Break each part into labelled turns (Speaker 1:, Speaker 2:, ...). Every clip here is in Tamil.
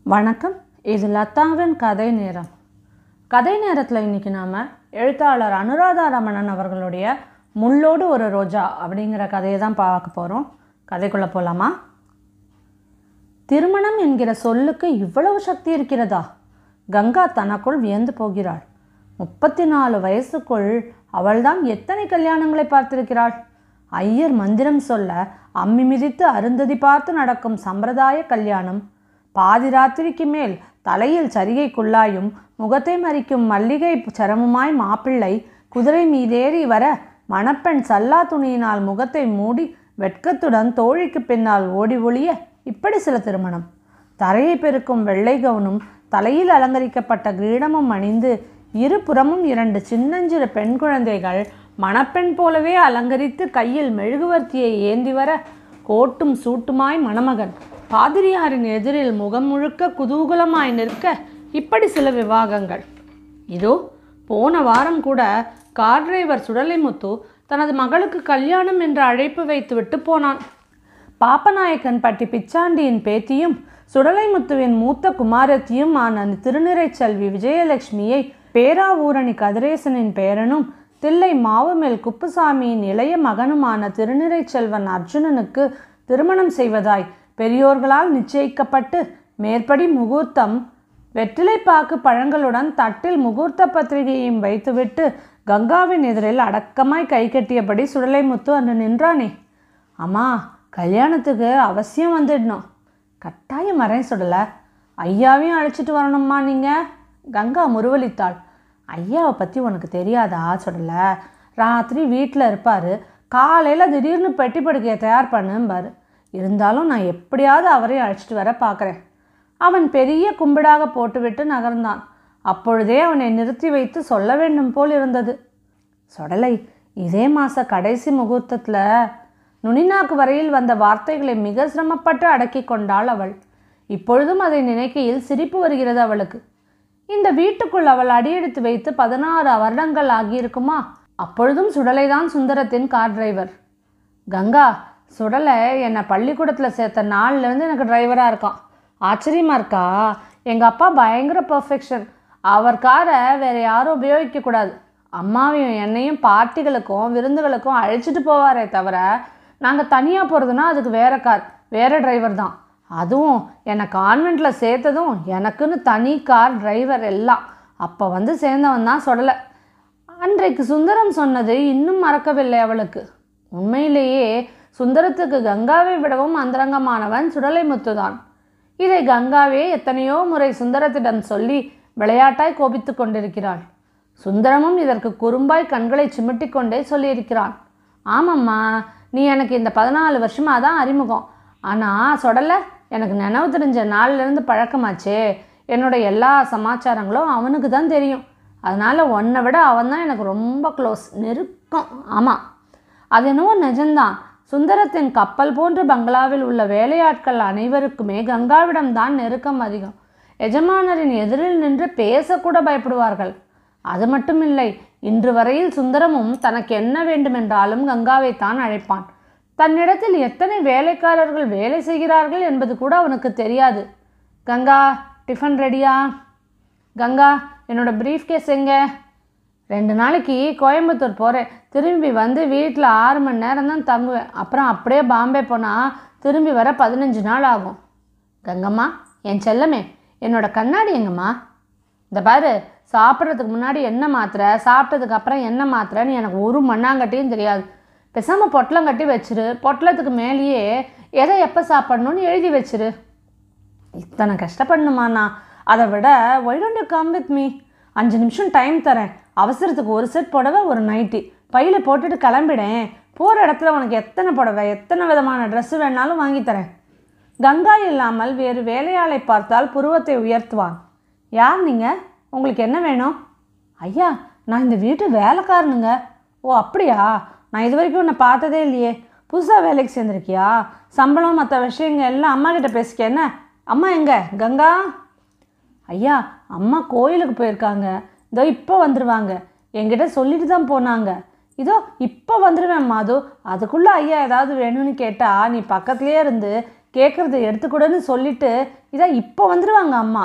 Speaker 1: வணக்கம் இது லதாவின் கதை நேரம் கதை நேரத்தில் இன்றைக்கி நாம் எழுத்தாளர் அனுராதா ரமணன் அவர்களுடைய முள்ளோடு ஒரு ரோஜா அப்படிங்கிற கதையை தான் பார்க்க போகிறோம் கதைக்குள்ளே போகலாமா திருமணம் என்கிற சொல்லுக்கு இவ்வளவு சக்தி இருக்கிறதா கங்கா தனக்குள் வியந்து போகிறாள் முப்பத்தி நாலு வயசுக்குள் அவள்தான் எத்தனை கல்யாணங்களை பார்த்திருக்கிறாள் ஐயர் மந்திரம் சொல்ல அம்மி மிதித்து அருந்ததி பார்த்து நடக்கும் சம்பிரதாய கல்யாணம் பாதி ராத்திரிக்கு மேல் தலையில் சரிகைக்குள்ளாயும் முகத்தை மறிக்கும் மல்லிகை சரமுமாய் மாப்பிள்ளை குதிரை மீதேறி வர மணப்பெண் சல்லா துணியினால் முகத்தை மூடி வெட்கத்துடன் தோழிக்கு பின்னால் ஓடி ஒளிய இப்படி சில திருமணம் தரையை பெருக்கும் வெள்ளை கவுனும் தலையில் அலங்கரிக்கப்பட்ட கிரீடமும் அணிந்து இருபுறமும் இரண்டு சின்னஞ்சிறு பெண் குழந்தைகள் மணப்பெண் போலவே அலங்கரித்து கையில் மெழுகுவர்த்தியை ஏந்தி வர கோட்டும் சூட்டுமாய் மணமகன் பாதிரியாரின் எதிரில் முகம் முழுக்க குதூகலமாய் நிற்க இப்படி சில விவாகங்கள் இதோ போன வாரம் கூட கார் டிரைவர் சுடலைமுத்து தனது மகளுக்கு கல்யாணம் என்ற அழைப்பு வைத்துவிட்டு போனான் பாப்பநாயக்கன் பட்டி பிச்சாண்டியின் பேத்தியும் சுடலைமுத்துவின் மூத்த குமாரத்தியும் ஆன திருநிறைச் செல்வி விஜயலட்சுமியை பேராவூரணி கதிரேசனின் பேரனும் தில்லை மாவுமேல் குப்புசாமியின் இளைய மகனுமான திருநிறைச் செல்வன் அர்ஜுனனுக்கு திருமணம் செய்வதாய் பெரியோர்களால் நிச்சயிக்கப்பட்டு மேற்படி முகூர்த்தம் வெற்றிலைப்பாக்கு பழங்களுடன் தட்டில் முகூர்த்த பத்திரிகையையும் வைத்துவிட்டு கங்காவின் எதிரில் அடக்கமாய் கை கட்டியபடி சுடலைமுத்து அன்று நின்றானே அம்மா கல்யாணத்துக்கு அவசியம் வந்துடணும் கட்டாயம் வரேன் சுடலை ஐயாவையும் அழைச்சிட்டு வரணும்மா நீங்கள் கங்கா முருவலித்தாள் ஐயாவை பற்றி உனக்கு தெரியாதா சுடலை ராத்திரி வீட்டில் இருப்பார் காலையில் திடீர்னு பெட்டி படுக்கையை தயார் பண்ணும்பார் இருந்தாலும் நான் எப்படியாவது அவரையும் அழைச்சிட்டு வர பார்க்குறேன் அவன் பெரிய கும்பிடாக போட்டுவிட்டு நகர்ந்தான் அப்பொழுதே அவனை நிறுத்தி வைத்து சொல்ல வேண்டும் போல் இருந்தது சொடலை இதே மாத கடைசி முகூர்த்தத்தில் நுனிநாக்கு வரையில் வந்த வார்த்தைகளை மிக சிரமப்பட்டு அடக்கி கொண்டாள் அவள் இப்பொழுதும் அதை நினைக்கையில் சிரிப்பு வருகிறது அவளுக்கு இந்த வீட்டுக்குள் அவள் அடியெடுத்து வைத்து பதினாறு வருடங்கள் ஆகியிருக்குமா அப்பொழுதும் சுடலைதான் சுந்தரத்தின் கார் டிரைவர் கங்கா சுடலை என்னை பள்ளிக்கூடத்தில் சேர்த்த நாள்லேருந்து எனக்கு டிரைவராக இருக்கான் ஆச்சரியமாக இருக்கா எங்கள் அப்பா பயங்கர பர்ஃபெக்ஷன் அவர் காரை வேறு யாரும் உபயோகிக்கக்கூடாது அம்மாவையும் என்னையும் பார்ட்டிகளுக்கும் விருந்துகளுக்கும் அழைச்சிட்டு போவாரே தவிர நாங்கள் தனியாக போகிறதுனா அதுக்கு வேற கார் வேறு டிரைவர் தான் அதுவும் என்னை கான்வெண்ட்டில் சேர்த்ததும் எனக்குன்னு தனி கார் டிரைவர் எல்லாம் அப்போ வந்து சேர்ந்தவன் தான் சொல்லலை அன்றைக்கு சுந்தரம் சொன்னது இன்னும் மறக்கவில்லை அவளுக்கு உண்மையிலேயே சுந்தரத்துக்கு கங்காவை விடவும் அந்தரங்கமானவன் சுடலைமுத்து தான் இதை கங்காவே எத்தனையோ முறை சுந்தரத்திடம் சொல்லி விளையாட்டாய் கோபித்து கொண்டிருக்கிறாள் சுந்தரமும் இதற்கு குறும்பாய் கண்களை சிமிட்டிக் கொண்டே சொல்லியிருக்கிறான் ஆமாம்மா நீ எனக்கு இந்த பதினாலு வருஷமாக தான் அறிமுகம் ஆனால் சொடலை எனக்கு நினைவு தெரிஞ்ச நாள்லேருந்து பழக்கமாச்சே என்னோட எல்லா சமாச்சாரங்களும் அவனுக்கு தான் தெரியும் அதனால் உன்னை விட அவன் தான் எனக்கு ரொம்ப க்ளோஸ் நெருக்கம் ஆமாம் அது என்னவோ நிஜம்தான் சுந்தரத்தின் கப்பல் போன்ற பங்களாவில் உள்ள வேலையாட்கள் அனைவருக்குமே கங்காவிடம் தான் நெருக்கம் அதிகம் எஜமானரின் எதிரில் நின்று பேசக்கூட பயப்படுவார்கள் அது மட்டும் இல்லை இன்று வரையில் சுந்தரமும் தனக்கு என்ன வேண்டுமென்றாலும் கங்காவை தான் அழைப்பான் தன்னிடத்தில் எத்தனை வேலைக்காரர்கள் வேலை செய்கிறார்கள் என்பது கூட அவனுக்கு தெரியாது கங்கா டிஃபன் ரெடியா கங்கா என்னோட ப்ரீஃப் கேஸ் எங்க ரெண்டு நாளைக்கு கோயம்புத்தூர் போகிறேன் திரும்பி வந்து வீட்டில் ஆறு மணி நேரம் தான் தங்குவேன் அப்புறம் அப்படியே பாம்பே போனால் திரும்பி வர பதினஞ்சு நாள் ஆகும் கங்கம்மா என் செல்லமே என்னோட கண்ணாடி எங்கம்மா இந்த பாரு சாப்பிட்றதுக்கு முன்னாடி என்ன மாத்திரை சாப்பிட்டதுக்கு அப்புறம் என்ன மாத்திரைன்னு எனக்கு ஒரு மண்ணாங்கட்டியும் தெரியாது பேசாமல் பொட்டலம் கட்டி வச்சிரு பொட்டலத்துக்கு மேலேயே எதை எப்போ சாப்பிடணும்னு எழுதி வச்சிரு இத்தனை கஷ்டப்படணுமா நான் அதை விட why don't you come with me அஞ்சு நிமிஷம் டைம் தரேன் அவசரத்துக்கு ஒரு செட் புடவை ஒரு நைட்டி பையில் போட்டுட்டு கிளம்பிடேன் போகிற இடத்துல உனக்கு எத்தனை புடவை எத்தனை விதமான ட்ரெஸ்ஸு வேணாலும் வாங்கி தரேன் கங்கா இல்லாமல் வேறு வேலையாளை பார்த்தால் புருவத்தை உயர்த்துவான் யார் நீங்கள் உங்களுக்கு என்ன வேணும் ஐயா நான் இந்த வீட்டு வேலைக்காரனுங்க ஓ அப்படியா நான் இது வரைக்கும் உன்னை பார்த்ததே இல்லையே புதுசாக வேலைக்கு சேர்ந்துருக்கியா சம்பளம் மற்ற விஷயங்கள் எல்லாம் அம்மா கிட்ட பேசிக்க என்ன அம்மா எங்க கங்கா ஐயா அம்மா கோயிலுக்கு போயிருக்காங்க இதோ இப்போ வந்துடுவாங்க என்கிட்ட சொல்லிட்டு தான் போனாங்க இதோ இப்போ வந்துடுவேன் மாது அதுக்குள்ளே ஐயா ஏதாவது வேணும்னு கேட்டால் நீ பக்கத்துலேயே இருந்து கேட்குறத எடுத்துக்கூடன்னு சொல்லிட்டு இதா இப்போ வந்துடுவாங்க அம்மா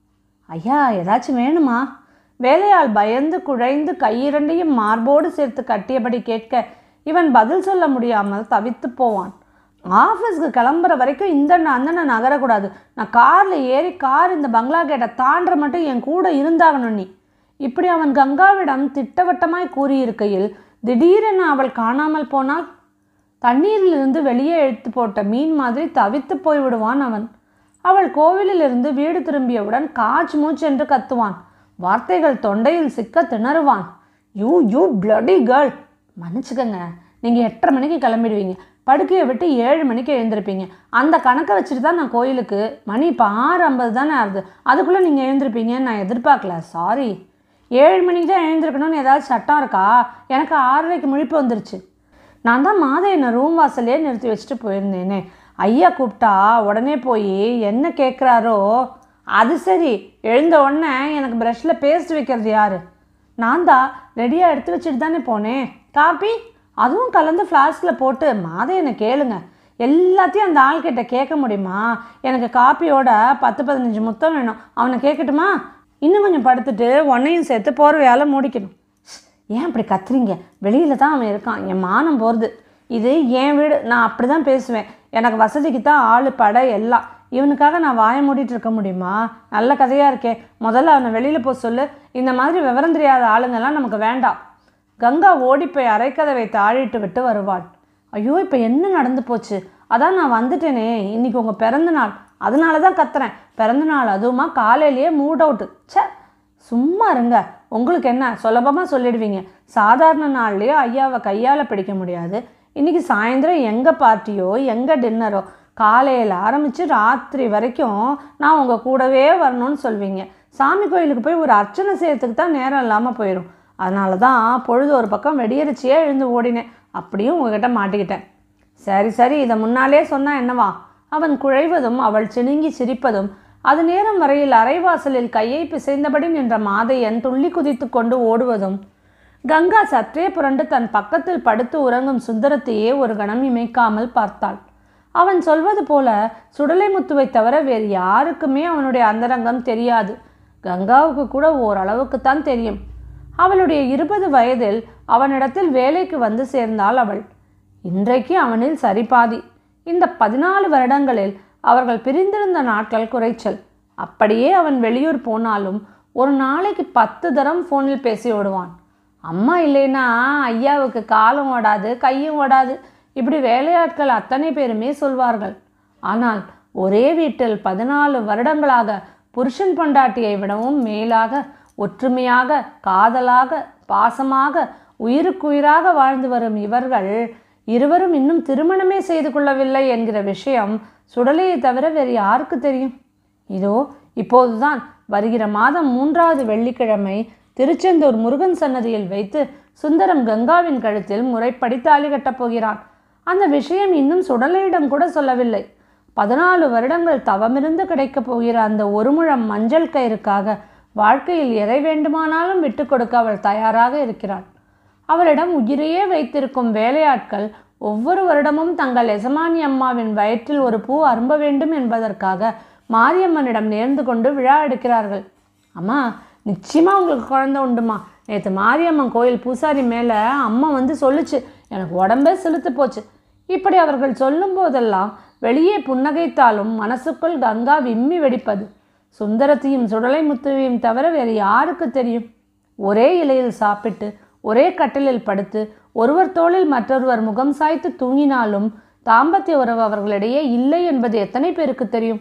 Speaker 1: ஐயா ஏதாச்சும் வேணுமா வேலையாள் பயந்து குழைந்து கையிரண்டையும் மார்போடு சேர்த்து கட்டியபடி கேட்க இவன் பதில் சொல்ல முடியாமல் தவித்து போவான் ஆஃபீஸ்க்கு கிளம்புற வரைக்கும் இந்த அந்த நகரக்கூடாது நான் காரில் ஏறி கார் இந்த பங்களா கேட்டை தாண்டுற மட்டும் என் கூட இருந்தாகணும் நீ இப்படி அவன் கங்காவிடம் திட்டவட்டமாய் கூறியிருக்கையில் திடீரென அவள் காணாமல் போனால் தண்ணீரிலிருந்து வெளியே இழுத்து போட்ட மீன் மாதிரி தவித்து போய் விடுவான் அவன் அவள் கோவிலிலிருந்து வீடு திரும்பியவுடன் காச் மூச்சு என்று கத்துவான் வார்த்தைகள் தொண்டையில் சிக்க திணறுவான் யூ யூ பிளடி கேர்ள் மன்னிச்சுக்கங்க நீங்கள் எட்டரை மணிக்கு கிளம்பிடுவீங்க படுக்கையை விட்டு ஏழு மணிக்கு எழுந்திருப்பீங்க அந்த கணக்கை வச்சுட்டு தான் நான் கோயிலுக்கு மணி இப்போ ஆறு ஐம்பது தானே ஆகுது அதுக்குள்ளே நீங்கள் எழுந்திருப்பீங்கன்னு நான் எதிர்பார்க்கல சாரி ஏழு மணிக்கு தான் எழுந்திருக்கணும்னு ஏதாவது சட்டம் இருக்கா எனக்கு ஆறரைக்கு முழிப்பு வந்துருச்சு நான் தான் மாத என்னை ரூம் வாசல்லே நிறுத்தி வச்சுட்டு போயிருந்தேனே ஐயா கூப்பிட்டா உடனே போய் என்ன கேட்குறாரோ அது சரி எழுந்த உடனே எனக்கு ப்ரஷ்ஷில் பேஸ்ட் வைக்கிறது யார் நான் தான் ரெடியாக எடுத்து வச்சுட்டு தானே போனேன் காப்பி அதுவும் கலந்து ஃப்ளாஸ்கில் போட்டு மாத என்னை கேளுங்க எல்லாத்தையும் அந்த ஆள்கிட்ட கேட்க முடியுமா எனக்கு காப்பியோட பத்து பதினஞ்சு முத்தம் வேணும் அவனை கேட்கட்டுமா இன்னும் கொஞ்சம் படுத்துட்டு உன்னையும் சேர்த்து போர்வையால் மூடிக்கணும் ஏன் இப்படி கத்துறீங்க வெளியில் தான் அவன் இருக்கான் என் மானம் போகிறது இது என் வீடு நான் அப்படி தான் பேசுவேன் எனக்கு வசதிக்கு தான் ஆள் படை எல்லாம் இவனுக்காக நான் வாய மூடிட்டு இருக்க முடியுமா நல்ல கதையாக இருக்கே முதல்ல அவனை வெளியில் போக சொல்லு இந்த மாதிரி விவரம் தெரியாத ஆளுங்கெல்லாம் நமக்கு வேண்டாம் கங்கா ஓடிப்போய் அரைக்கதவை தாழிட்டு விட்டு வருவாள் ஐயோ இப்போ என்ன நடந்து போச்சு அதான் நான் வந்துட்டேனே இன்னைக்கு உங்கள் பிறந்த நாள் அதனால தான் கத்துறேன் பிறந்த நாள் அதுவுமா காலையிலேயே மூட் அவுட்டு ச்சே சும்மா இருங்க உங்களுக்கு என்ன சுலபமாக சொல்லிடுவீங்க சாதாரண நாள்லேயே ஐயாவை கையால் பிடிக்க முடியாது இன்றைக்கி சாயந்தரம் எங்கே பார்ட்டியோ எங்கே டின்னரோ காலையில் ஆரம்பித்து ராத்திரி வரைக்கும் நான் உங்கள் கூடவே வரணும்னு சொல்வீங்க சாமி கோயிலுக்கு போய் ஒரு அர்ச்சனை செய்யறதுக்கு தான் நேரம் இல்லாமல் போயிடும் அதனால தான் பொழுது ஒரு பக்கம் வெடியரிச்சியே எழுந்து ஓடினேன் அப்படியும் உங்ககிட்ட மாட்டிக்கிட்டேன் சரி சரி இதை முன்னாலே சொன்னா என்னவா அவன் குழைவதும் அவள் சிணுங்கி சிரிப்பதும் அது நேரம் வரையில் அரைவாசலில் கையை பிசைந்தபடி நின்ற மாதையன் துள்ளி குதித்து கொண்டு ஓடுவதும் கங்கா சற்றே புரண்டு தன் பக்கத்தில் படுத்து உறங்கும் சுந்தரத்தையே ஒரு கணம் இமைக்காமல் பார்த்தாள் அவன் சொல்வது போல சுடலைமுத்துவை தவிர வேறு யாருக்குமே அவனுடைய அந்தரங்கம் தெரியாது கங்காவுக்கு கூட ஓரளவுக்குத்தான் தெரியும் அவளுடைய இருபது வயதில் அவனிடத்தில் வேலைக்கு வந்து சேர்ந்தாள் அவள் இன்றைக்கு அவனில் சரிபாதி இந்த பதினாலு வருடங்களில் அவர்கள் பிரிந்திருந்த நாட்கள் குறைச்சல் அப்படியே அவன் வெளியூர் போனாலும் ஒரு நாளைக்கு பத்து தரம் ஃபோனில் பேசி ஓடுவான் அம்மா இல்லைன்னா ஐயாவுக்கு காலும் ஓடாது கையும் ஓடாது இப்படி வேலையாட்கள் அத்தனை பேருமே சொல்வார்கள் ஆனால் ஒரே வீட்டில் பதினாலு வருடங்களாக புருஷன் பொண்டாட்டியை விடவும் மேலாக ஒற்றுமையாக காதலாக பாசமாக உயிருக்குயிராக வாழ்ந்து வரும் இவர்கள் இருவரும் இன்னும் திருமணமே செய்து கொள்ளவில்லை என்கிற விஷயம் சுடலையை தவிர வேறு யாருக்கு தெரியும் இதோ இப்போதுதான் வருகிற மாதம் மூன்றாவது வெள்ளிக்கிழமை திருச்செந்தூர் முருகன் சன்னதியில் வைத்து சுந்தரம் கங்காவின் கழுத்தில் முறைப்படி தாலி கட்டப் போகிறான் அந்த விஷயம் இன்னும் சுடலையிடம் கூட சொல்லவில்லை பதினாலு வருடங்கள் தவமிருந்து கிடைக்கப் போகிற அந்த ஒரு முழம் மஞ்சள் கயிறுக்காக வாழ்க்கையில் எதை வேண்டுமானாலும் விட்டு கொடுக்க அவள் தயாராக இருக்கிறாள் அவளிடம் உயிரையே வைத்திருக்கும் வேலையாட்கள் ஒவ்வொரு வருடமும் தங்கள் எசமானி அம்மாவின் வயிற்றில் ஒரு பூ அரும்ப வேண்டும் என்பதற்காக மாரியம்மனிடம் நேர்ந்து கொண்டு விழா எடுக்கிறார்கள் அம்மா நிச்சயமா உங்களுக்கு குழந்தை உண்டுமா நேற்று மாரியம்மன் கோயில் பூசாரி மேலே அம்மா வந்து சொல்லுச்சு எனக்கு உடம்பே செலுத்து போச்சு இப்படி அவர்கள் சொல்லும் போதெல்லாம் வெளியே புன்னகைத்தாலும் மனசுக்குள் கங்கா விம்மி வெடிப்பது சுந்தரத்தையும் சுடலை முத்துவையும் தவிர வேறு யாருக்கு தெரியும் ஒரே இலையில் சாப்பிட்டு ஒரே கட்டிலில் படுத்து ஒருவர் தோளில் மற்றொருவர் முகம் சாய்த்து தூங்கினாலும் தாம்பத்திய உறவு அவர்களிடையே இல்லை என்பது எத்தனை பேருக்கு தெரியும்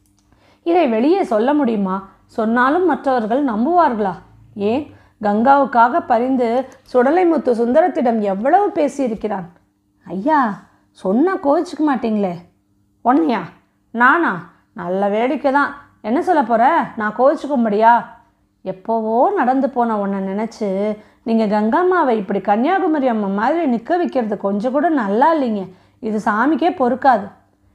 Speaker 1: இதை வெளியே சொல்ல முடியுமா சொன்னாலும் மற்றவர்கள் நம்புவார்களா ஏன் கங்காவுக்காக பரிந்து சுடலைமுத்து சுந்தரத்திடம் எவ்வளவு பேசியிருக்கிறான் ஐயா சொன்னா கோவிச்சுக்க மாட்டீங்களே உன்னையா நானா நல்ல வேடிக்கை தான் என்ன சொல்ல போற நான் கோவிச்சுக்கும்படியா எப்போவோ நடந்து போன உன்னை நினச்சி நீங்கள் கங்காம்மாவை இப்படி கன்னியாகுமரி அம்மா மாதிரி நிற்க வைக்கிறது கொஞ்சம் கூட நல்லா இல்லைங்க இது சாமிக்கே பொறுக்காது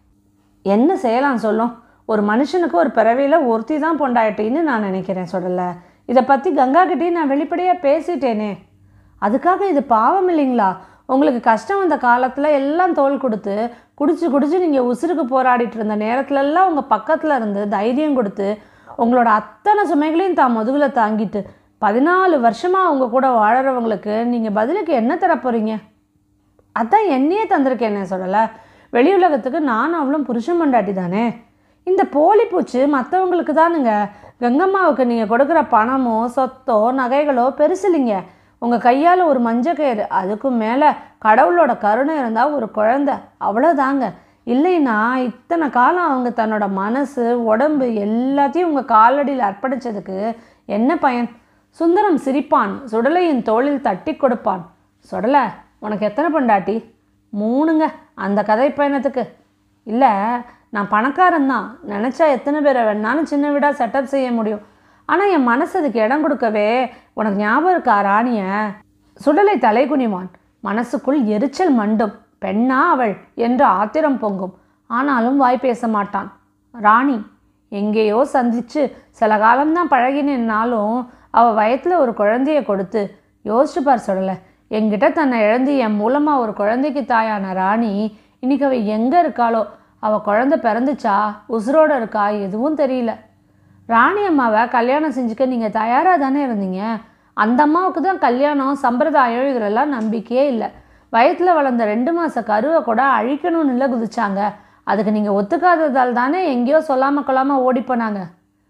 Speaker 1: என்ன செய்யலாம் சொல்லும் ஒரு மனுஷனுக்கு ஒரு பிறவியில் ஒருத்தி தான் பொண்டாயிட்டின்னு நான் நினைக்கிறேன் சொல்லலை இதை பற்றி கங்கா கிட்டேயும் நான் வெளிப்படையாக பேசிட்டேனே அதுக்காக இது பாவம் இல்லைங்களா உங்களுக்கு கஷ்டம் வந்த காலத்தில் எல்லாம் தோல் கொடுத்து குடிச்சு குடிச்சு நீங்கள் உசுருக்கு போராடிட்டு இருந்த நேரத்துலலாம் உங்கள் பக்கத்தில் இருந்து தைரியம் கொடுத்து உங்களோட அத்தனை சுமைகளையும் தான் முதுகில் தாங்கிட்டு பதினாலு வருஷமாக அவங்க கூட வாழறவங்களுக்கு நீங்கள் பதிலுக்கு என்ன தரப் போகிறீங்க அதான் என்னையே தந்திருக்கேனே சொல்லலை வெளி உலகத்துக்கு நானும் அவளும் புருஷன் மண்டாட்டி தானே இந்த போலி பூச்சி மற்றவங்களுக்கு தானுங்க கங்கம்மாவுக்கு நீங்கள் கொடுக்குற பணமோ சொத்தோ நகைகளோ பெருசில்லைங்க உங்கள் கையால் ஒரு மஞ்சக்கயிறு அதுக்கும் மேலே கடவுளோட கருணை இருந்தால் ஒரு குழந்தை அவ்வளோதாங்க இல்லைன்னா இத்தனை காலம் அவங்க தன்னோட மனசு உடம்பு எல்லாத்தையும் உங்கள் காலடியில் அர்ப்பணிச்சதுக்கு என்ன பயன் சுந்தரம் சிரிப்பான் சுடலையின் தோளில் தட்டி கொடுப்பான் சுடலை உனக்கு எத்தனை பொண்டாட்டி மூணுங்க அந்த கதை பயணத்துக்கு இல்லை நான் பணக்காரன் தான் நினச்சா எத்தனை பேரை வேணாலும் சின்ன வீடாக செட்டப் செய்ய முடியும் ஆனால் என் மனசு அதுக்கு இடம் கொடுக்கவே உனக்கு ஞாபகம் இருக்கா ராணிய சுடலை தலை குனிவான் மனசுக்குள் எரிச்சல் மண்டும் பெண்ணா அவள் என்று ஆத்திரம் பொங்கும் ஆனாலும் வாய் பேச மாட்டான் ராணி எங்கேயோ சந்திச்சு சில காலம்தான் பழகினாலும் அவள் வயத்தில் ஒரு குழந்தைய கொடுத்து யோசிச்சு பார் சொல்லலை என்கிட்ட தன்னை இழந்து என் மூலமாக ஒரு குழந்தைக்கு தாயான ராணி இன்னைக்கு அவள் எங்கே இருக்காளோ அவள் குழந்தை பிறந்துச்சா உசுரோட இருக்கா எதுவும் தெரியல ராணி அம்மாவை கல்யாணம் செஞ்சுக்க நீங்கள் தயாராக தானே இருந்தீங்க அந்த அம்மாவுக்கு தான் கல்யாணம் சம்பிரதாயம் இதிலெல்லாம் நம்பிக்கையே இல்லை வயத்தில் வளர்ந்த ரெண்டு மாத கருவை கூட அழிக்கணும்னு இல்லை குதிச்சாங்க அதுக்கு நீங்கள் ஒத்துக்காததால் தானே எங்கேயோ சொல்லாமல் கொள்ளாமல் ஓடி போனாங்க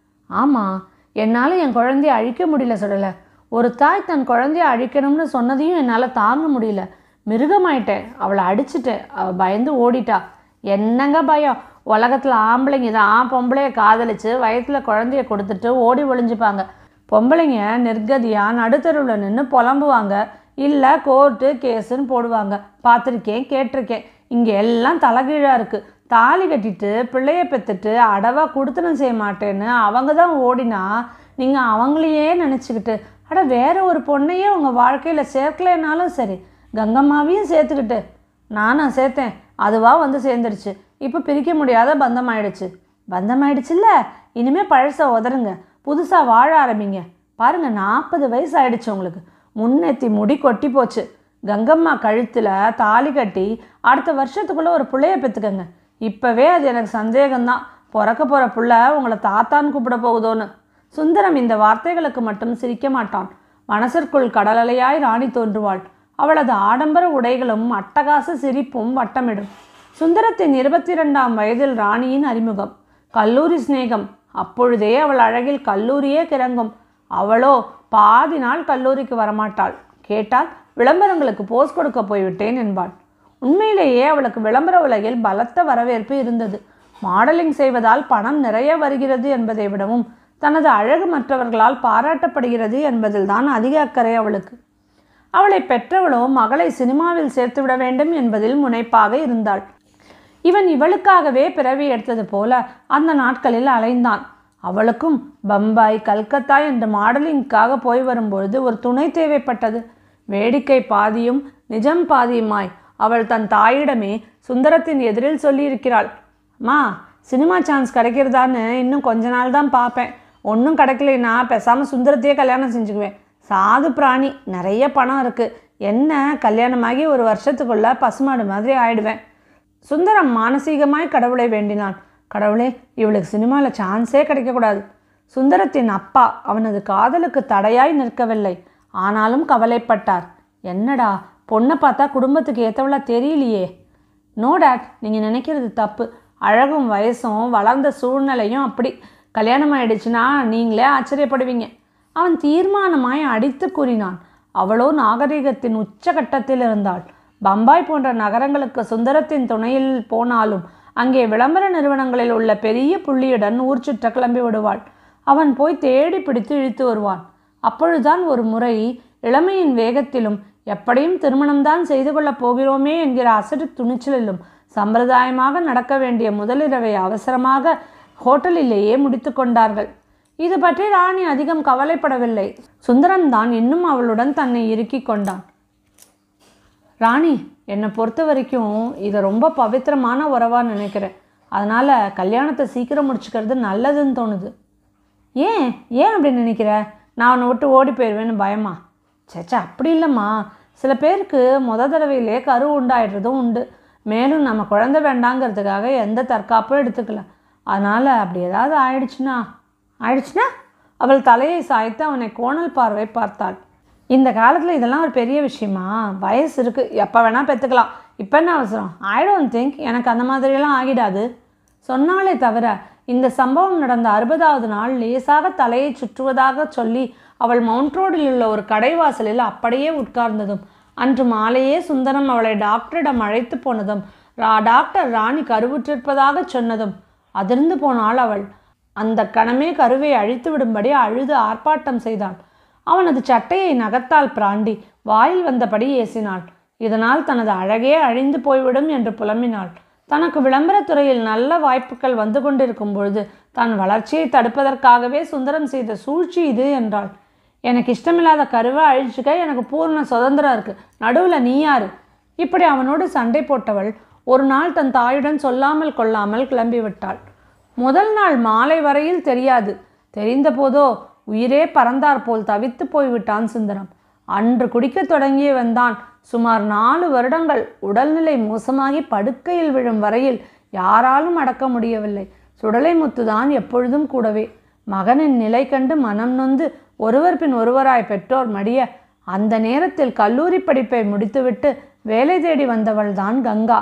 Speaker 1: ஆமாம் என்னால் என் குழந்தைய அழிக்க முடியல சொல்லலை ஒரு தாய் தன் குழந்தைய அழிக்கணும்னு சொன்னதையும் என்னால் தாங்க முடியல மிருகமாயிட்டேன் அவளை அடிச்சிட்டேன் அவள் பயந்து ஓடிட்டா என்னங்க பயம் உலகத்தில் ஆம்பளைங்க தான் பொம்பளைய காதலிச்சு வயத்தில் குழந்தைய கொடுத்துட்டு ஓடி ஒளிஞ்சுப்பாங்க பொம்பளைங்க நிர்கதியாக நடுத்தருவில் நின்று புலம்புவாங்க இல்லை கோர்ட்டு கேஸுன்னு போடுவாங்க பார்த்துருக்கேன் கேட்டிருக்கேன் இங்கே எல்லாம் தலைகீழாக இருக்குது தாலி கட்டிட்டு பிள்ளைய பெற்றுட்டு அடவாக கொடுத்தனும் செய்ய மாட்டேன்னு அவங்க தான் ஓடினா நீங்கள் அவங்களையே நினச்சிக்கிட்டு அட வேற ஒரு பொண்ணையே உங்கள் வாழ்க்கையில் சேர்க்கலைனாலும் சரி கங்கம்மாவையும் சேர்த்துக்கிட்டு நானா சேர்த்தேன் அதுவாக வந்து சேர்ந்துருச்சு இப்போ பிரிக்க முடியாத பந்தம் ஆயிடுச்சு பந்தம் ஆயிடுச்சுல்ல இனிமே பழச உதறுங்க புதுசாக வாழ ஆரம்பிங்க பாருங்க நாற்பது வயசு ஆயிடுச்சு உங்களுக்கு முன்னேத்தி முடி கொட்டி போச்சு கங்கம்மா கழுத்தில் தாலி கட்டி அடுத்த வருஷத்துக்குள்ளே ஒரு பிள்ளைய பெற்றுக்கங்க இப்போவே அது எனக்கு சந்தேகம்தான் பிறக்க போகிற புள்ள உங்களை தாத்தான்னு கூப்பிட போகுதோன்னு சுந்தரம் இந்த வார்த்தைகளுக்கு மட்டும் சிரிக்க மாட்டான் மனசிற்குள் கடலலையாய் ராணி தோன்றுவாள் அவளது ஆடம்பர உடைகளும் அட்டகாச சிரிப்பும் வட்டமிடும் சுந்தரத்தின் இருபத்தி ரெண்டாம் வயதில் ராணியின் அறிமுகம் கல்லூரி சிநேகம் அப்பொழுதே அவள் அழகில் கல்லூரியே கிறங்கும் அவளோ பாதி நாள் கல்லூரிக்கு வரமாட்டாள் கேட்டால் விளம்பரங்களுக்கு போஸ் கொடுக்க போய்விட்டேன் என்பாள் உண்மையிலேயே அவளுக்கு விளம்பர உலகில் பலத்த வரவேற்பு இருந்தது மாடலிங் செய்வதால் பணம் நிறைய வருகிறது என்பதை விடவும் தனது அழகு மற்றவர்களால் பாராட்டப்படுகிறது என்பதில்தான் அதிக அக்கறை அவளுக்கு அவளை பெற்றவளோ மகளை சினிமாவில் சேர்த்துவிட வேண்டும் என்பதில் முனைப்பாக இருந்தாள் இவன் இவளுக்காகவே பிறவி எடுத்தது போல அந்த நாட்களில் அலைந்தான் அவளுக்கும் பம்பாய் கல்கத்தா என்ற மாடலிங்காக போய் வரும்பொழுது ஒரு துணை தேவைப்பட்டது வேடிக்கை பாதியும் நிஜம் பாதியுமாய் அவள் தன் தாயிடமே சுந்தரத்தின் எதிரில் சொல்லியிருக்கிறாள் அம்மா சினிமா சான்ஸ் கிடைக்கிறதான்னு இன்னும் கொஞ்ச நாள் தான் பார்ப்பேன் ஒன்றும் கிடைக்கலைன்னா பேசாமல் சுந்தரத்தையே கல்யாணம் செஞ்சுக்குவேன் சாது பிராணி நிறைய பணம் இருக்குது என்ன கல்யாணமாகி ஒரு வருஷத்துக்குள்ள பசுமாடு மாதிரி ஆயிடுவேன் சுந்தரம் மானசீகமாய் கடவுளை வேண்டினான் கடவுளே இவளுக்கு சினிமாவில் சான்ஸே கிடைக்கக்கூடாது சுந்தரத்தின் அப்பா அவனது காதலுக்கு தடையாய் நிற்கவில்லை ஆனாலும் கவலைப்பட்டார் என்னடா பொண்ணை பார்த்தா குடும்பத்துக்கு ஏற்றவளா தெரியலையே நோ டேட் நீங்கள் நினைக்கிறது தப்பு அழகும் வயசும் வளர்ந்த சூழ்நிலையும் அப்படி கல்யாணம் ஆயிடுச்சுன்னா நீங்களே ஆச்சரியப்படுவீங்க அவன் தீர்மானமாய் அடித்து கூறினான் அவளோ நாகரிகத்தின் உச்சகட்டத்தில் இருந்தாள் பம்பாய் போன்ற நகரங்களுக்கு சுந்தரத்தின் துணையில் போனாலும் அங்கே விளம்பர நிறுவனங்களில் உள்ள பெரிய புள்ளியுடன் ஊர் சுற்ற கிளம்பி விடுவாள் அவன் போய் தேடி பிடித்து இழுத்து வருவான் அப்பொழுதுதான் ஒரு முறை இளமையின் வேகத்திலும் எப்படியும் திருமணம்தான் செய்து கொள்ளப் போகிறோமே என்கிற அசடு துணிச்சலிலும் சம்பிரதாயமாக நடக்க வேண்டிய முதலிரவை அவசரமாக ஹோட்டலிலேயே முடித்து கொண்டார்கள் இது பற்றி ராணி அதிகம் கவலைப்படவில்லை சுந்தரம் தான் இன்னும் அவளுடன் தன்னை இறுக்கிக் கொண்டான் ராணி என்னை பொறுத்த வரைக்கும் இதை ரொம்ப பவித்திரமான உறவாக நினைக்கிறேன் அதனால் கல்யாணத்தை சீக்கிரம் முடிச்சுக்கிறது நல்லதுன்னு தோணுது ஏன் ஏன் அப்படி நினைக்கிற நான் உன்னை விட்டு ஓடி போயிடுவேன்னு பயமா சேச்சா அப்படி இல்லைம்மா சில பேருக்கு முத தடவையிலே கரு உண்டாயிடுறதும் உண்டு மேலும் நம்ம குழந்தை வேண்டாங்கிறதுக்காக எந்த தற்காப்பும் எடுத்துக்கல அதனால் அப்படி ஏதாவது ஆயிடுச்சுன்னா ஆயிடுச்சுன்னா அவள் தலையை சாய்த்து அவனை கோணல் பார்வை பார்த்தாள் இந்த காலத்தில் இதெல்லாம் ஒரு பெரிய விஷயமா வயசு இருக்குது எப்போ வேணால் பெற்றுக்கலாம் இப்போ என்ன அவசரம் ஐ டோன்ட் திங்க் எனக்கு அந்த மாதிரியெல்லாம் ஆகிடாது சொன்னாலே தவிர இந்த சம்பவம் நடந்த அறுபதாவது நாள் லேசாக தலையை சுற்றுவதாக சொல்லி அவள் மவுண்ட் ரோடில் உள்ள ஒரு கடைவாசலில் அப்படியே உட்கார்ந்ததும் அன்று மாலையே சுந்தரம் அவளை டாக்டரிடம் அழைத்து போனதும் ரா டாக்டர் ராணி கருவுற்றிருப்பதாக சொன்னதும் அதிர்ந்து போனாள் அவள் அந்த கணமே கருவை அழித்து விடும்படி அழுது ஆர்ப்பாட்டம் செய்தாள் அவனது சட்டையை நகர்த்தாள் பிராண்டி வாயில் வந்தபடி ஏசினாள் இதனால் தனது அழகே அழிந்து போய்விடும் என்று புலம்பினாள் தனக்கு விளம்பரத் துறையில் நல்ல வாய்ப்புகள் வந்து கொண்டிருக்கும் பொழுது தன் வளர்ச்சியை தடுப்பதற்காகவே சுந்தரம் செய்த சூழ்ச்சி இது என்றாள் எனக்கு இஷ்டமில்லாத கருவை அழிச்சுக்க எனக்கு பூர்ண சுதந்திரம் இருக்கு நடுவில் நீ யாரு இப்படி அவனோடு சண்டை போட்டவள் ஒரு நாள் தன் தாயுடன் சொல்லாமல் கொள்ளாமல் கிளம்பிவிட்டாள் முதல் நாள் மாலை வரையில் தெரியாது தெரிந்தபோதோ உயிரே பறந்தார் போல் தவித்து போய்விட்டான் சுந்தரம் அன்று குடிக்கத் தொடங்கியவன் தான் சுமார் நாலு வருடங்கள் உடல்நிலை மோசமாகி படுக்கையில் விழும் வரையில் யாராலும் அடக்க முடியவில்லை சுடலைமுத்து தான் எப்பொழுதும் கூடவே மகனின் நிலை கண்டு மனம் நொந்து ஒருவர் பின் ஒருவராய் பெற்றோர் மடிய அந்த நேரத்தில் கல்லூரி படிப்பை முடித்துவிட்டு வேலை தேடி வந்தவள் தான் கங்கா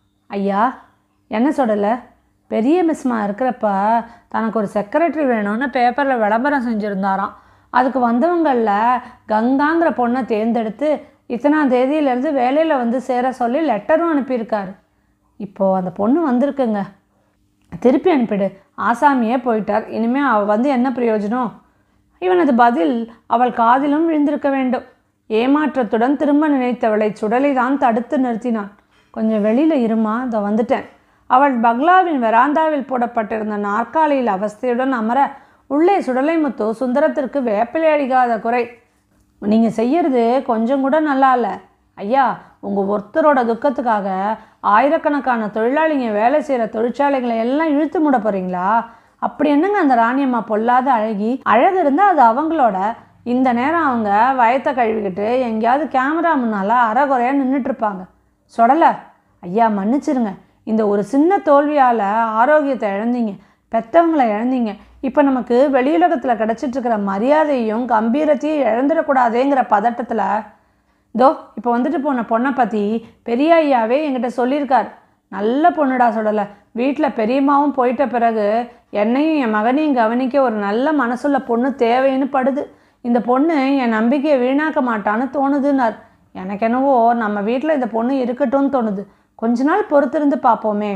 Speaker 1: ஐயா என்ன சொல்லலை பெரிய மிஸ்மா இருக்கிறப்ப தனக்கு ஒரு செக்ரட்டரி வேணும்னு பேப்பரில் விளம்பரம் செஞ்சுருந்தாராம் அதுக்கு வந்தவங்களில் கங்காங்கிற பொண்ணை தேர்ந்தெடுத்து இத்தனாம் தேதியிலேருந்து வேலையில் வந்து சேர சொல்லி லெட்டரும் அனுப்பியிருக்காரு இப்போது அந்த பொண்ணு வந்திருக்குங்க திருப்பி அனுப்பிடு ஆசாமியே போயிட்டார் இனிமே அவ வந்து என்ன பிரயோஜனம் இவனது பதில் அவள் காதிலும் விழுந்திருக்க வேண்டும் ஏமாற்றத்துடன் திரும்ப நினைத்தவளை சுடலை தான் தடுத்து நிறுத்தினான் கொஞ்சம் வெளியில் இருமா இதோ வந்துட்டேன் அவள் பங்களாவின் வெராந்தாவில் போடப்பட்டிருந்த நாற்காலியில் அவஸ்தையுடன் அமர உள்ளே சுடலைமுத்து சுந்தரத்திற்கு வேப்பிலை அடிக்காத குறை நீங்கள் செய்யறது கொஞ்சம் கூட நல்லா இல்லை ஐயா உங்கள் ஒருத்தரோட துக்கத்துக்காக ஆயிரக்கணக்கான தொழிலாளிங்க வேலை செய்கிற தொழிற்சாலைகளை எல்லாம் இழுத்து மூட போகிறீங்களா அப்படி என்னங்க அந்த ராணியம்மா பொல்லாத அழகி அழகு இருந்தால் அது அவங்களோட இந்த நேரம் அவங்க வயத்தை கழுவிக்கிட்டு எங்கேயாவது கேமரா முன்னால் அறகுறையாக நின்றுட்டுருப்பாங்க சொடலை ஐயா மன்னிச்சிருங்க இந்த ஒரு சின்ன தோல்வியால் ஆரோக்கியத்தை இழந்தீங்க பெத்தவங்களை இழந்தீங்க இப்போ நமக்கு வெளியுலகத்தில் கிடச்சிட்ருக்கிற மரியாதையும் கம்பீரத்தையும் இழந்துடக்கூடாதேங்கிற பதட்டத்தில் இதோ இப்போ வந்துட்டு போன பொண்ணை பற்றி பெரிய ஐயாவே என்கிட்ட சொல்லியிருக்கார் நல்ல பொண்ணுடா சொல்லலை வீட்டில் பெரியம்மாவும் போயிட்ட பிறகு என்னையும் என் மகனையும் கவனிக்க ஒரு நல்ல மனசுள்ள பொண்ணு தேவைன்னு படுது இந்த பொண்ணு என் நம்பிக்கையை வீணாக்க மாட்டான்னு தோணுதுன்னார் எனக்கு என்னவோ நம்ம வீட்டில் இந்த பொண்ணு இருக்கட்டும்னு தோணுது கொஞ்ச நாள் பொறுத்திருந்து பார்ப்போமே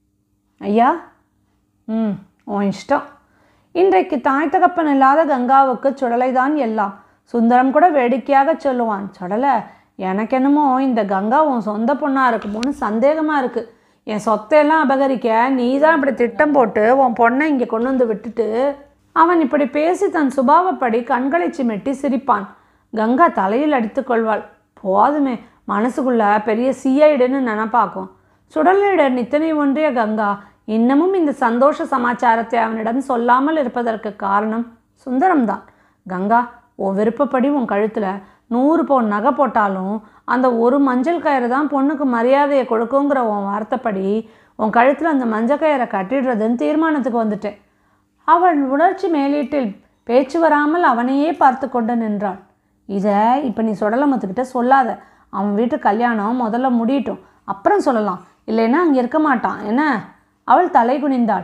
Speaker 1: ஐயா ம் உன் இஷ்டம் இன்றைக்கு தாய் தகப்பன் இல்லாத கங்காவுக்கு சுடலை தான் எல்லாம் சுந்தரம் கூட வேடிக்கையாக சொல்லுவான் சுடலை எனக்கு என்னமோ இந்த கங்கா உன் சொந்த பொண்ணாக இருக்குமோன்னு சந்தேகமாக இருக்குது என் சொத்தையெல்லாம் அபகரிக்க நீ தான் இப்படி திட்டம் போட்டு உன் பொண்ணை இங்கே கொண்டு வந்து விட்டுட்டு அவன் இப்படி பேசி தன் சுபாவப்படி கண்களை சிமிட்டி சிரிப்பான் கங்கா தலையில் அடித்துக்கொள்வாள் போதுமே மனசுக்குள்ள பெரிய சிஐடுன்னு நினப்பாக்கும் சுடலிட நித்தனை ஒன்றிய கங்கா இன்னமும் இந்த சந்தோஷ சமாச்சாரத்தை அவனிடம் சொல்லாமல் இருப்பதற்கு காரணம் சுந்தரம்தான் கங்கா உன் விருப்பப்படி உன் கழுத்தில் நூறு பவுன் நகை போட்டாலும் அந்த ஒரு மஞ்சள் கயிறு தான் பொண்ணுக்கு மரியாதையை கொடுக்குங்கிற உன் வார்த்தைப்படி உன் கழுத்தில் அந்த மஞ்சள் கயிறை கட்டிடுறதுன்னு தீர்மானத்துக்கு வந்துட்டேன் அவள் உணர்ச்சி மேலீட்டில் பேச்சு வராமல் அவனையே பார்த்து கொண்டு நின்றாள் இதை இப்போ நீ சுடலமத்துக்கிட்ட சொல்லாத அவன் வீட்டு கல்யாணம் முதல்ல முடியட்டும் அப்புறம் சொல்லலாம் இல்லைன்னா அங்கே இருக்க மாட்டான் என்ன அவள் தலை குனிந்தாள்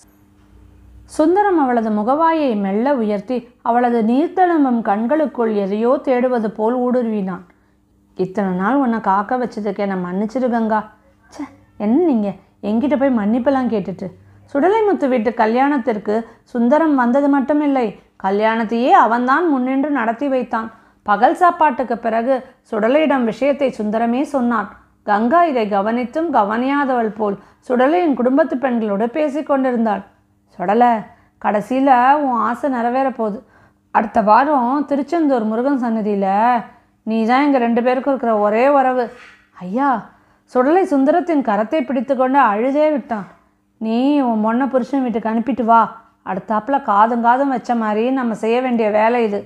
Speaker 1: சுந்தரம் அவளது முகவாயை மெல்ல உயர்த்தி அவளது நீர்த்தழும்பும் கண்களுக்குள் எதையோ தேடுவது போல் ஊடுருவினான் இத்தனை நாள் உன்னை காக்க வச்சதுக்கு என்னை மன்னிச்சிரு கங்கா ச்சே என்ன நீங்கள் என்கிட்ட போய் மன்னிப்பெல்லாம் கேட்டுட்டு சுடலைமுத்து வீட்டு கல்யாணத்திற்கு சுந்தரம் வந்தது மட்டுமில்லை கல்யாணத்தையே அவன்தான் முன்னின்று நடத்தி வைத்தான் பகல் சாப்பாட்டுக்கு பிறகு சுடலையிடம் விஷயத்தை சுந்தரமே சொன்னான் கங்கா இதை கவனித்தும் கவனியாதவள் போல் சுடலையின் குடும்பத்து பெண்களோடு பேசிக்கொண்டிருந்தாள் சுடலை கடைசியில் உன் ஆசை நிறைவேற போகுது அடுத்த வாரம் திருச்செந்தூர் முருகன் சன்னதியில் நீ தான் எங்கள் ரெண்டு பேருக்கும் இருக்கிற ஒரே உறவு ஐயா சுடலை சுந்தரத்தின் கரத்தை பிடித்துக்கொண்டு அழுதே விட்டான் நீ உன் பொண்ணை புருஷன் வீட்டுக்கு அனுப்பிட்டு வா அடுத்தாப்புல காதும் காதும் வச்ச மாதிரி நம்ம செய்ய வேண்டிய வேலை இது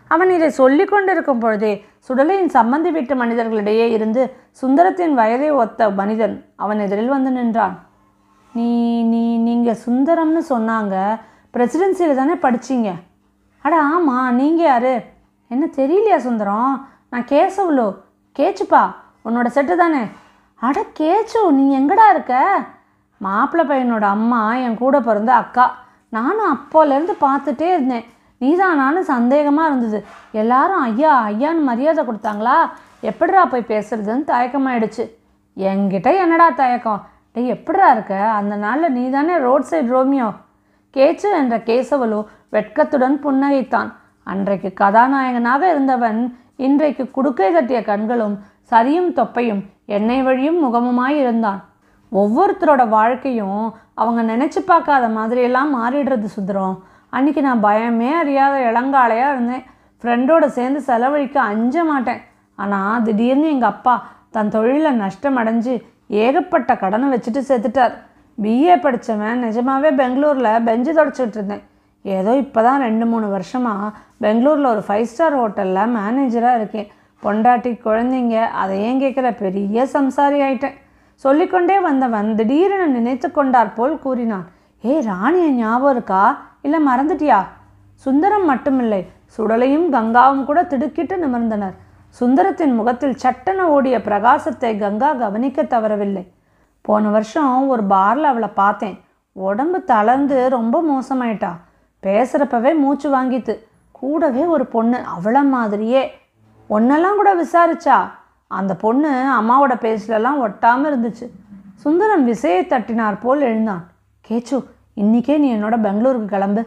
Speaker 1: அவன் இதை சொல்லி கொண்டிருக்கும் பொழுதே சுடலையின் சம்பந்தி வீட்டு மனிதர்களிடையே இருந்து சுந்தரத்தின் வயதை ஒத்த மனிதன் அவன் எதிரில் வந்து நின்றான் நீ நீ நீங்கள் சுந்தரம்னு சொன்னாங்க பிரசிடென்சியில் தானே படிச்சீங்க அட ஆமாம் நீங்கள் யார் என்ன தெரியலையா சுந்தரம் நான் கேசவுலு கேச்சுப்பா உன்னோட செட்டு தானே அட கேச்சு நீ எங்கடா இருக்க மாப்பிள்ளை பையனோட அம்மா என் கூட பிறந்த அக்கா நானும் அப்போலேருந்து பார்த்துட்டே இருந்தேன் நீதானான்னு சந்தேகமாக இருந்தது எல்லாரும் ஐயா ஐயான்னு மரியாதை கொடுத்தாங்களா எப்படிடா போய் பேசுறதுன்னு தயக்கமாயிடுச்சு என்கிட்ட என்னடா தயக்கம் டேய் எப்படிடா இருக்க அந்த நாளில் நீ தானே ரோட் சைடு ரோமியோ கேச்சு என்ற கேசவலு வெட்கத்துடன் புன்னகைத்தான் அன்றைக்கு கதாநாயகனாக இருந்தவன் இன்றைக்கு குடுக்கை தட்டிய கண்களும் சரியும் தொப்பையும் எண்ணெய் வழியும் முகமுமாய் இருந்தான் ஒவ்வொருத்தரோட வாழ்க்கையும் அவங்க நினச்சி பார்க்காத மாதிரியெல்லாம் மாறிடுறது சுந்தரம் அன்றைக்கி நான் பயமே அறியாத இளங்காளையாக இருந்தேன் ஃப்ரெண்டோட சேர்ந்து செலவழிக்க அஞ்ச மாட்டேன் ஆனால் திடீர்னு எங்கள் அப்பா தன் தொழிலில் நஷ்டம் அடைஞ்சு ஏகப்பட்ட கடனை வச்சுட்டு செத்துட்டார் பிஏ படித்தவன் நிஜமாவே பெங்களூரில் பெஞ்சு தொடச்சிட்டு இருந்தேன் ஏதோ இப்போ தான் ரெண்டு மூணு வருஷமாக பெங்களூரில் ஒரு ஃபைவ் ஸ்டார் ஹோட்டலில் மேனேஜராக இருக்கேன் பொண்டாட்டி குழந்தைங்க அதை ஏன் கேட்குற பெரிய சம்சாரி ஆயிட்டேன் சொல்லிக்கொண்டே வந்தவன் திடீரென நினைத்து கொண்டார் போல் கூறினான் ஏய் ராணியை ஞாபகம் இருக்கா இல்லை மறந்துட்டியா சுந்தரம் மட்டுமில்லை சுடலையும் கங்காவும் கூட திடுக்கிட்டு நிமிர்ந்தனர் சுந்தரத்தின் முகத்தில் சட்டென ஓடிய பிரகாசத்தை கங்கா கவனிக்க தவறவில்லை போன வருஷம் ஒரு பார்ல அவளை பார்த்தேன் உடம்பு தளர்ந்து ரொம்ப மோசமாயிட்டா பேசுகிறப்பவே மூச்சு வாங்கித்து கூடவே ஒரு பொண்ணு அவளை மாதிரியே ஒன்னெல்லாம் கூட விசாரிச்சா அந்த பொண்ணு அம்மாவோட பேச்சிலலாம் ஒட்டாமல் இருந்துச்சு சுந்தரம் விசையை தட்டினார் போல் எழுந்தான் கேச்சு இன்னிக்கே நீ என்னோட பெங்களூருக்கு கிளம்பு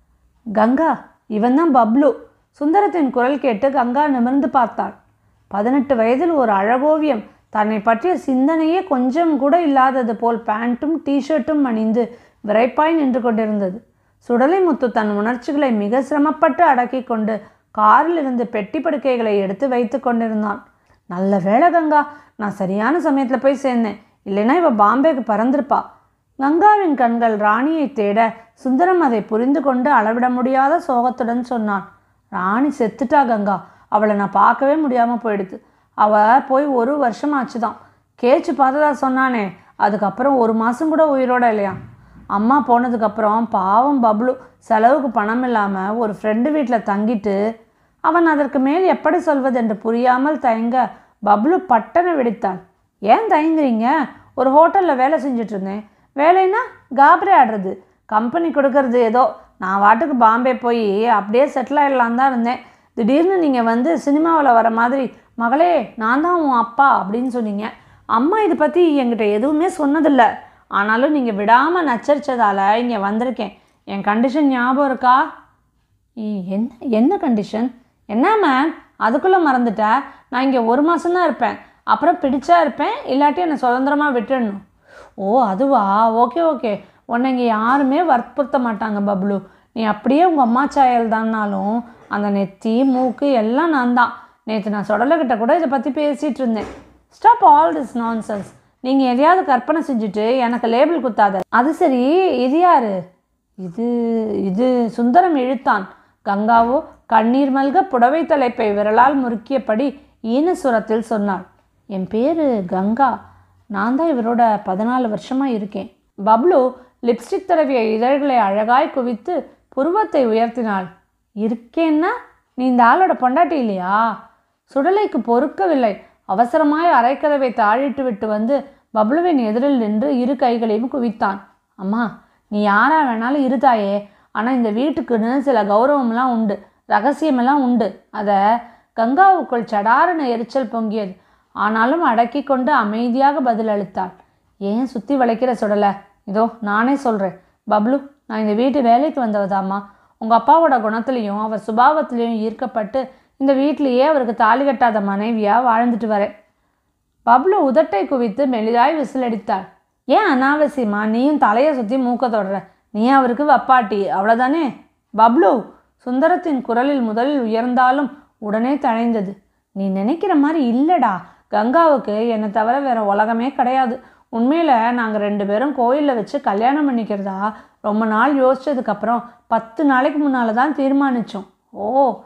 Speaker 1: கங்கா இவன் தான் பப்ளு சுந்தரத்தின் குரல் கேட்டு கங்கா நிமிர்ந்து பார்த்தாள் பதினெட்டு வயதில் ஒரு அழகோவியம் தன்னை பற்றிய சிந்தனையே கொஞ்சம் கூட இல்லாதது போல் பேண்ட்டும் டிஷர்ட்டும் அணிந்து விரைப்பாய் நின்று கொண்டிருந்தது சுடலை முத்து தன் உணர்ச்சிகளை மிக சிரமப்பட்டு அடக்கி கொண்டு காரில் இருந்து பெட்டி படுக்கைகளை எடுத்து வைத்து கொண்டிருந்தான் நல்ல வேளை கங்கா நான் சரியான சமயத்தில் போய் சேர்ந்தேன் இல்லைன்னா இவ பாம்பேக்கு பறந்திருப்பா கங்காவின் கண்கள் ராணியை தேட சுந்தரம் அதை புரிந்து கொண்டு அளவிட முடியாத சோகத்துடன் சொன்னான் ராணி செத்துட்டா கங்கா அவளை நான் பார்க்கவே முடியாமல் போயிடுது அவ போய் ஒரு வருஷம் ஆச்சுதான் கேச்சு பார்த்ததா சொன்னானே அதுக்கப்புறம் ஒரு மாதம் கூட உயிரோட இல்லையா அம்மா போனதுக்கப்புறம் பாவம் பப்ளு செலவுக்கு பணம் இல்லாமல் ஒரு ஃப்ரெண்டு வீட்டில் தங்கிட்டு அவன் அதற்கு மேல் எப்படி சொல்வது என்று புரியாமல் தயங்க பப்ளு பட்டனை வெடித்தாள் ஏன் தயங்குறீங்க ஒரு ஹோட்டலில் வேலை செஞ்சுட்டு இருந்தேன் வேலைன்னா காபரே ஆடுறது கம்பெனி கொடுக்கறது ஏதோ நான் வாட்டுக்கு பாம்பே போய் அப்படியே செட்டில் ஆகிடலாம் தான் இருந்தேன் திடீர்னு நீங்கள் வந்து சினிமாவில் வர மாதிரி மகளே நான் தான் உன் அப்பா அப்படின்னு சொன்னீங்க அம்மா இதை பற்றி என்கிட்ட எதுவுமே சொன்னதில்லை ஆனாலும் நீங்கள் விடாமல் நச்சரிச்சதால் இங்கே வந்திருக்கேன் என் கண்டிஷன் ஞாபகம் இருக்கா ஈ, என்ன என்ன கண்டிஷன் என்ன மேம் அதுக்குள்ளே மறந்துட்ட நான் இங்கே ஒரு மாதம்தான் இருப்பேன் அப்புறம் பிடிச்சா இருப்பேன் இல்லாட்டி என்னை சுதந்திரமாக விட்டுடணும் ஓ அதுவா ஓகே ஓகே உன்னை இங்கே யாருமே வற்புறுத்த மாட்டாங்க பப்ளு நீ அப்படியே உங்கள் அம்மா சாயல் தான்னாலும் அந்த நெத்தி மூக்கு எல்லாம் நான் தான் நேற்று நான் சொடலைக்கிட்ட கூட இதை பற்றி பேசிகிட்டு இருந்தேன் ஸ்டாப் ஆல் திஸ் நான்சென்ஸ் நீங்கள் எதையாவது கற்பனை செஞ்சுட்டு எனக்கு லேபிள் குத்தாத அது சரி இது யாரு இது இது சுந்தரம் இழுத்தான் கங்காவோ கண்ணீர் மல்க புடவை தலைப்பை விரலால் முறுக்கியபடி ஈனசுரத்தில் சொன்னாள் என் பேர் கங்கா நான் தான் இவரோட பதினாலு வருஷமாக இருக்கேன் பப்ளு லிப்ஸ்டிக் தடவிய இதழ்களை அழகாய் குவித்து புருவத்தை உயர்த்தினாள் இருக்கேன்னா நீ இந்த ஆளோட பொண்டாட்டி இல்லையா சுடலைக்கு பொறுக்கவில்லை அவசரமாய் அரைக்கதவை தாழிட்டு விட்டு வந்து பப்ளுவின் எதிரில் நின்று இரு கைகளையும் குவித்தான் அம்மா நீ யாரா வேணாலும் இருதாயே ஆனால் இந்த வீட்டுக்குன்னு சில கௌரவம்லாம் உண்டு ரகசியமெல்லாம் உண்டு அதை கங்காவுக்குள் சடாரண எரிச்சல் பொங்கியது ஆனாலும் அடக்கி கொண்டு அமைதியாக பதிலளித்தாள் ஏன் சுற்றி வளைக்கிற சுடலை இதோ நானே சொல்கிறேன் பப்ளு நான் இந்த வீட்டு வேலைக்கு வந்தவதாம்மா உங்கள் அப்பாவோட குணத்துலேயும் அவர் சுபாவத்திலையும் ஈர்க்கப்பட்டு இந்த வீட்டிலேயே அவருக்கு தாலி கட்டாத மனைவியாக வாழ்ந்துட்டு வரேன் பப்ளு உதட்டை குவித்து மெலிதாய் விசிலடித்தாள் ஏன் அனாவசியமா நீயும் தலையை சுற்றி மூக்க தொடர நீ அவருக்கு வப்பாட்டி அவ்வளோதானே பப்ளு சுந்தரத்தின் குரலில் முதலில் உயர்ந்தாலும் உடனே தழைந்தது நீ நினைக்கிற மாதிரி இல்லைடா கங்காவுக்கு என்னை தவிர வேற உலகமே கிடையாது உண்மையில் நாங்கள் ரெண்டு பேரும் கோயிலில் வச்சு கல்யாணம் பண்ணிக்கிறதா ரொம்ப நாள் யோசிச்சதுக்கப்புறம் பத்து நாளைக்கு முன்னால் தான் தீர்மானித்தோம் ஓ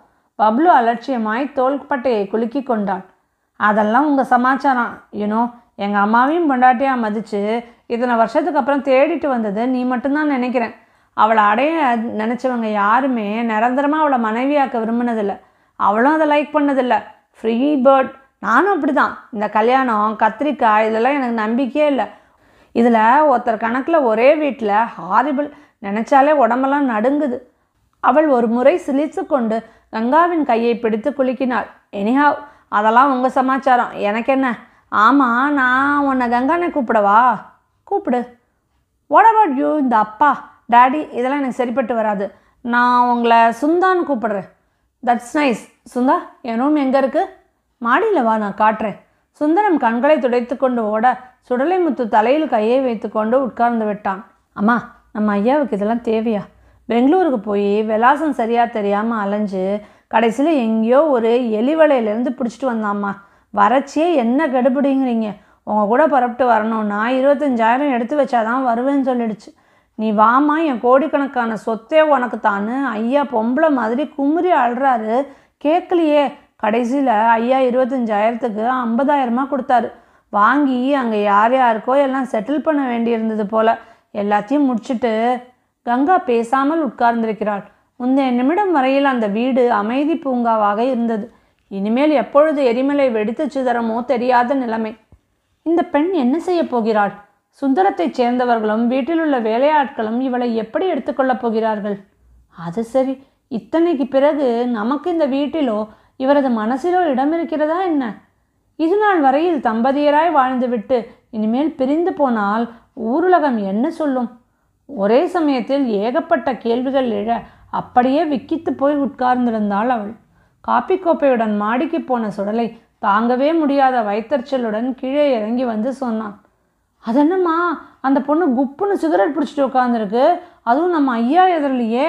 Speaker 1: பப்ளு அலட்சியமாய் தோள்பட்டையை குலுக்கி கொண்டாள் அதெல்லாம் உங்கள் சமாச்சாரம் யூனோ எங்கள் அம்மாவையும் பொண்டாட்டியாக மதித்து இத்தனை வருஷத்துக்கு அப்புறம் தேடிட்டு வந்தது நீ மட்டும்தான் நினைக்கிறேன் அவளை அடைய நினச்சவங்க யாருமே நிரந்தரமாக அவளை மனைவியாக்க விரும்பினதில்லை அவளும் அதை லைக் பண்ணதில்லை ஃப்ரீ பேர்ட் நானும் அப்படி தான் இந்த கல்யாணம் கத்திரிக்காய் இதெல்லாம் எனக்கு நம்பிக்கையே இல்லை இதில் ஒருத்தர் கணக்கில் ஒரே வீட்டில் ஹாரிபிள் நினச்சாலே உடம்பெல்லாம் நடுங்குது அவள் ஒரு முறை சிலித்து கொண்டு கங்காவின் கையை பிடித்து குலுக்கினாள் எனிஹாவ் அதெல்லாம் உங்கள் சமாச்சாரம் எனக்கு என்ன ஆமாம் நான் உன்னை கங்கானை கூப்பிடவா கூப்பிடு வாட் அபவுட் யூ இந்த அப்பா டாடி இதெல்லாம் எனக்கு சரிப்பட்டு வராது நான் உங்களை சுந்தான்னு கூப்பிடுறேன் தட்ஸ் நைஸ் சுந்தா என் ரூம் எங்கே இருக்குது மாடியில் வா நான் காட்டுறேன் சுந்தரம் கண்களை துடைத்து கொண்டு ஓட சுடலைமுத்து தலையில் கையை வைத்துக்கொண்டு உட்கார்ந்து விட்டான் அம்மா நம்ம ஐயாவுக்கு இதெல்லாம் தேவையா பெங்களூருக்கு போய் விலாசம் சரியாக தெரியாமல் அலைஞ்சு கடைசியில் எங்கேயோ ஒரு எலிவலையிலேருந்து பிடிச்சிட்டு வந்தாம்மா வரச்சியே என்ன கடுபிடிங்கிறீங்க உங்கள் கூட புறப்பட்டு வரணும்னா இருபத்தஞ்சாயிரம் எடுத்து வச்சாதான் வருவேன்னு சொல்லிடுச்சு நீ வாமா என் கோடிக்கணக்கான சொத்தே உனக்கு தானு ஐயா பொம்பளை மாதிரி குமுறி அழுறாரு கேட்கலையே கடைசியில் ஐயா இருபத்தஞ்சாயிரத்துக்கு ஐம்பதாயிரமா கொடுத்தாரு வாங்கி அங்கே யார் யாருக்கோ எல்லாம் செட்டில் பண்ண வேண்டியிருந்தது போல எல்லாத்தையும் முடிச்சுட்டு கங்கா பேசாமல் உட்கார்ந்திருக்கிறாள் முந்தைய நிமிடம் வரையில் அந்த வீடு அமைதி பூங்காவாக இருந்தது இனிமேல் எப்பொழுது எரிமலை வெடித்து சிதறமோ தெரியாத நிலைமை இந்த பெண் என்ன செய்ய போகிறாள் சுந்தரத்தைச் சேர்ந்தவர்களும் வீட்டிலுள்ள வேலையாட்களும் இவளை எப்படி எடுத்துக்கொள்ளப் போகிறார்கள் அது சரி இத்தனைக்கு பிறகு நமக்கு இந்த வீட்டிலோ இவரது மனசிலோ இடம் இருக்கிறதா என்ன இது நாள் வரையில் தம்பதியராய் வாழ்ந்துவிட்டு இனிமேல் பிரிந்து போனால் ஊருலகம் என்ன சொல்லும் ஒரே சமயத்தில் ஏகப்பட்ட கேள்விகள் எழ அப்படியே விக்கித்து போய் உட்கார்ந்திருந்தாள் அவள் காப்பி கோப்பையுடன் மாடிக்கு போன சுடலை தாங்கவே முடியாத வைத்தறிச்சலுடன் கீழே இறங்கி வந்து சொன்னான் அதென்னம்மா அந்த பொண்ணு குப்புன்னு சிகரெட் பிடிச்சிட்டு உட்காந்துருக்கு அதுவும் நம்ம ஐயா எதிரிலேயே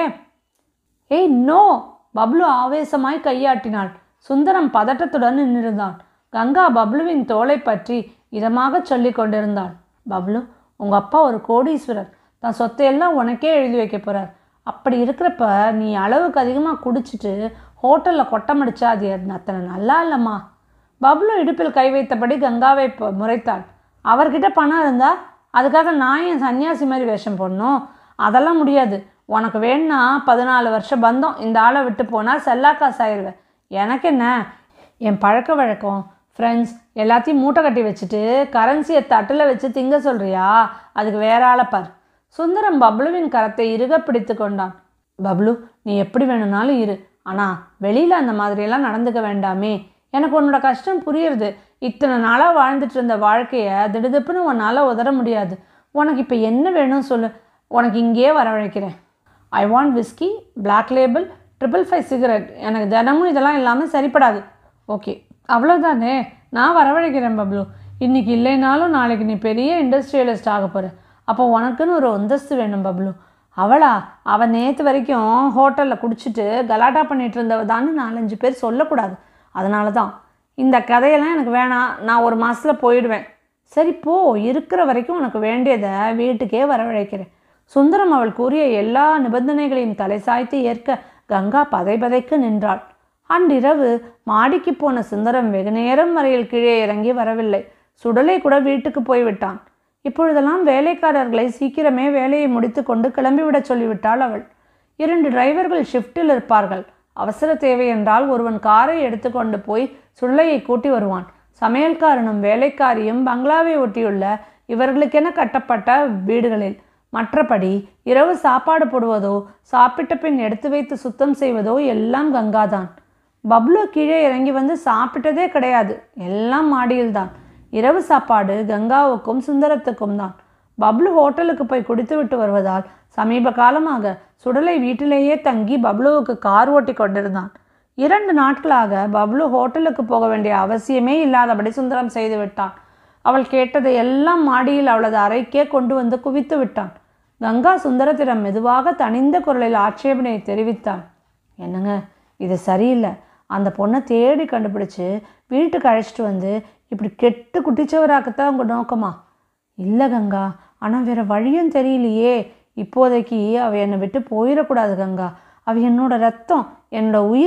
Speaker 1: ஏய் நோ பப்ளு ஆவேசமாய் கையாட்டினாள் சுந்தரம் பதட்டத்துடன் நின்றிருந்தான் கங்கா பப்ளுவின் தோலை பற்றி இதமாக சொல்லி கொண்டிருந்தாள் பப்ளு உங்கள் அப்பா ஒரு கோடீஸ்வரர் தன் சொத்தையெல்லாம் உனக்கே எழுதி வைக்க போகிறார் அப்படி இருக்கிறப்ப நீ அளவுக்கு அதிகமாக குடிச்சிட்டு ஹோட்டலில் கொட்டமடிச்சா அது அத்தனை நல்லா இல்லைம்மா பப்ளு இடுப்பில் கை வைத்தபடி கங்காவை ப- முறைத்தாள் அவர்கிட்ட பணம் இருந்தால் அதுக்காக நான் என் சன்னியாசி மாதிரி வேஷம் போடணும் அதெல்லாம் முடியாது உனக்கு வேணும்னா பதினாலு வருஷம் பந்தம் இந்த ஆளை விட்டு போனால் செல்லா காசு ஆயிடுவேன் எனக்கு என்ன என் பழக்க வழக்கம் ஃப்ரெண்ட்ஸ் எல்லாத்தையும் மூட்டை கட்டி வச்சுட்டு கரன்சியை தட்டில் வச்சு திங்க சொல்றியா அதுக்கு வேற ஆளை பார் சுந்தரம் பப்ளுவின் கரத்தை இறுக பிடித்து கொண்டான் பப்ளு நீ எப்படி வேணும்னாலும் இரு ஆனால் வெளியில் அந்த மாதிரியெல்லாம் நடந்துக்க வேண்டாமே எனக்கு உன்னோட கஷ்டம் புரியுறது இத்தனை நாளாக வாழ்ந்துட்டு இருந்த வாழ்க்கையை திடுதிப்புன்னு உன்னால் உதற முடியாது உனக்கு இப்போ என்ன வேணும் சொல்லு உனக்கு இங்கேயே வரவழைக்கிறேன் I want whisky Black label triple five cigarette எனக்கு தினமும் இதெல்லாம் இல்லாமல் சரிப்படாது ஓகே அவ்வளோதானே நான் வரவழைக்கிறேன் பப்ளு இன்னைக்கு இல்லைனாலும் நாளைக்கு நீ பெரிய இண்டஸ்ட்ரியலிஸ்ட் ஆக போகிற அப்போ உனக்குன்னு ஒரு அந்தஸ்து வேணும் பப்ளு அவளா அவள் நேற்று வரைக்கும் ஹோட்டலில் குடிச்சிட்டு கலாட்டா பண்ணிட்டு இருந்தவ தான்னு நாலஞ்சு பேர் சொல்லக்கூடாது அதனால தான் இந்த கதையெல்லாம் எனக்கு வேணாம் நான் ஒரு மாதத்தில் போயிடுவேன் சரி போ இருக்கிற வரைக்கும் உனக்கு வேண்டியதை வீட்டுக்கே வரவழைக்கிறேன் சுந்தரம் அவள் கூறிய எல்லா நிபந்தனைகளையும் தலை சாய்த்து ஏற்க கங்கா பதை பதைக்கு நின்றாள் அன்றிரவு மாடிக்கு போன சுந்தரம் வெகு நேரம் வரையில் கீழே இறங்கி வரவில்லை சுடலை கூட வீட்டுக்கு போய்விட்டான் இப்பொழுதெல்லாம் வேலைக்காரர்களை சீக்கிரமே வேலையை முடித்துக்கொண்டு கிளம்பிவிடச் சொல்லிவிட்டாள் அவள் இரண்டு டிரைவர்கள் ஷிஃப்ட்டில் இருப்பார்கள் அவசர தேவை என்றால் ஒருவன் காரை எடுத்துக்கொண்டு போய் சுள்ளையை கூட்டி வருவான் சமையல்காரனும் வேலைக்காரியும் பங்களாவை ஒட்டியுள்ள இவர்களுக்கென கட்டப்பட்ட வீடுகளில் மற்றபடி இரவு சாப்பாடு போடுவதோ சாப்பிட்ட பின் எடுத்து வைத்து சுத்தம் செய்வதோ எல்லாம் கங்காதான் பப்ளு கீழே இறங்கி வந்து சாப்பிட்டதே கிடையாது எல்லாம் மாடியில்தான் இரவு சாப்பாடு கங்காவுக்கும் சுந்தரத்துக்கும் தான் பப்ளு ஹோட்டலுக்கு போய் குடித்து விட்டு வருவதால் சமீப காலமாக சுடலை வீட்டிலேயே தங்கி பப்ளுவுக்கு கார் ஓட்டி கொண்டிருந்தான் இரண்டு நாட்களாக பப்ளு ஹோட்டலுக்கு போக வேண்டிய அவசியமே இல்லாதபடி சுந்தரம் செய்து விட்டான் அவள் கேட்டதை எல்லாம் மாடியில் அவளது அறைக்கே கொண்டு வந்து குவித்து விட்டான் கங்கா சுந்தரத்திடம் மெதுவாக தனிந்த குரலில் ஆட்சேபனை தெரிவித்தாள் என்னங்க இது சரியில்லை அந்த பொண்ணை தேடி கண்டுபிடிச்சு வீட்டுக்கு அழைச்சிட்டு வந்து இப்படி கெட்டு குட்டிச்சவராக்கத்தான் உங்கள் நோக்கமா இல்லை கங்கா ஆனால் வேற வழியும் தெரியலையே இப்போதைக்கு அவள் என்னை விட்டு போயிடக்கூடாது கங்கா அவள் என்னோட ரத்தம் என்னோட உயிர்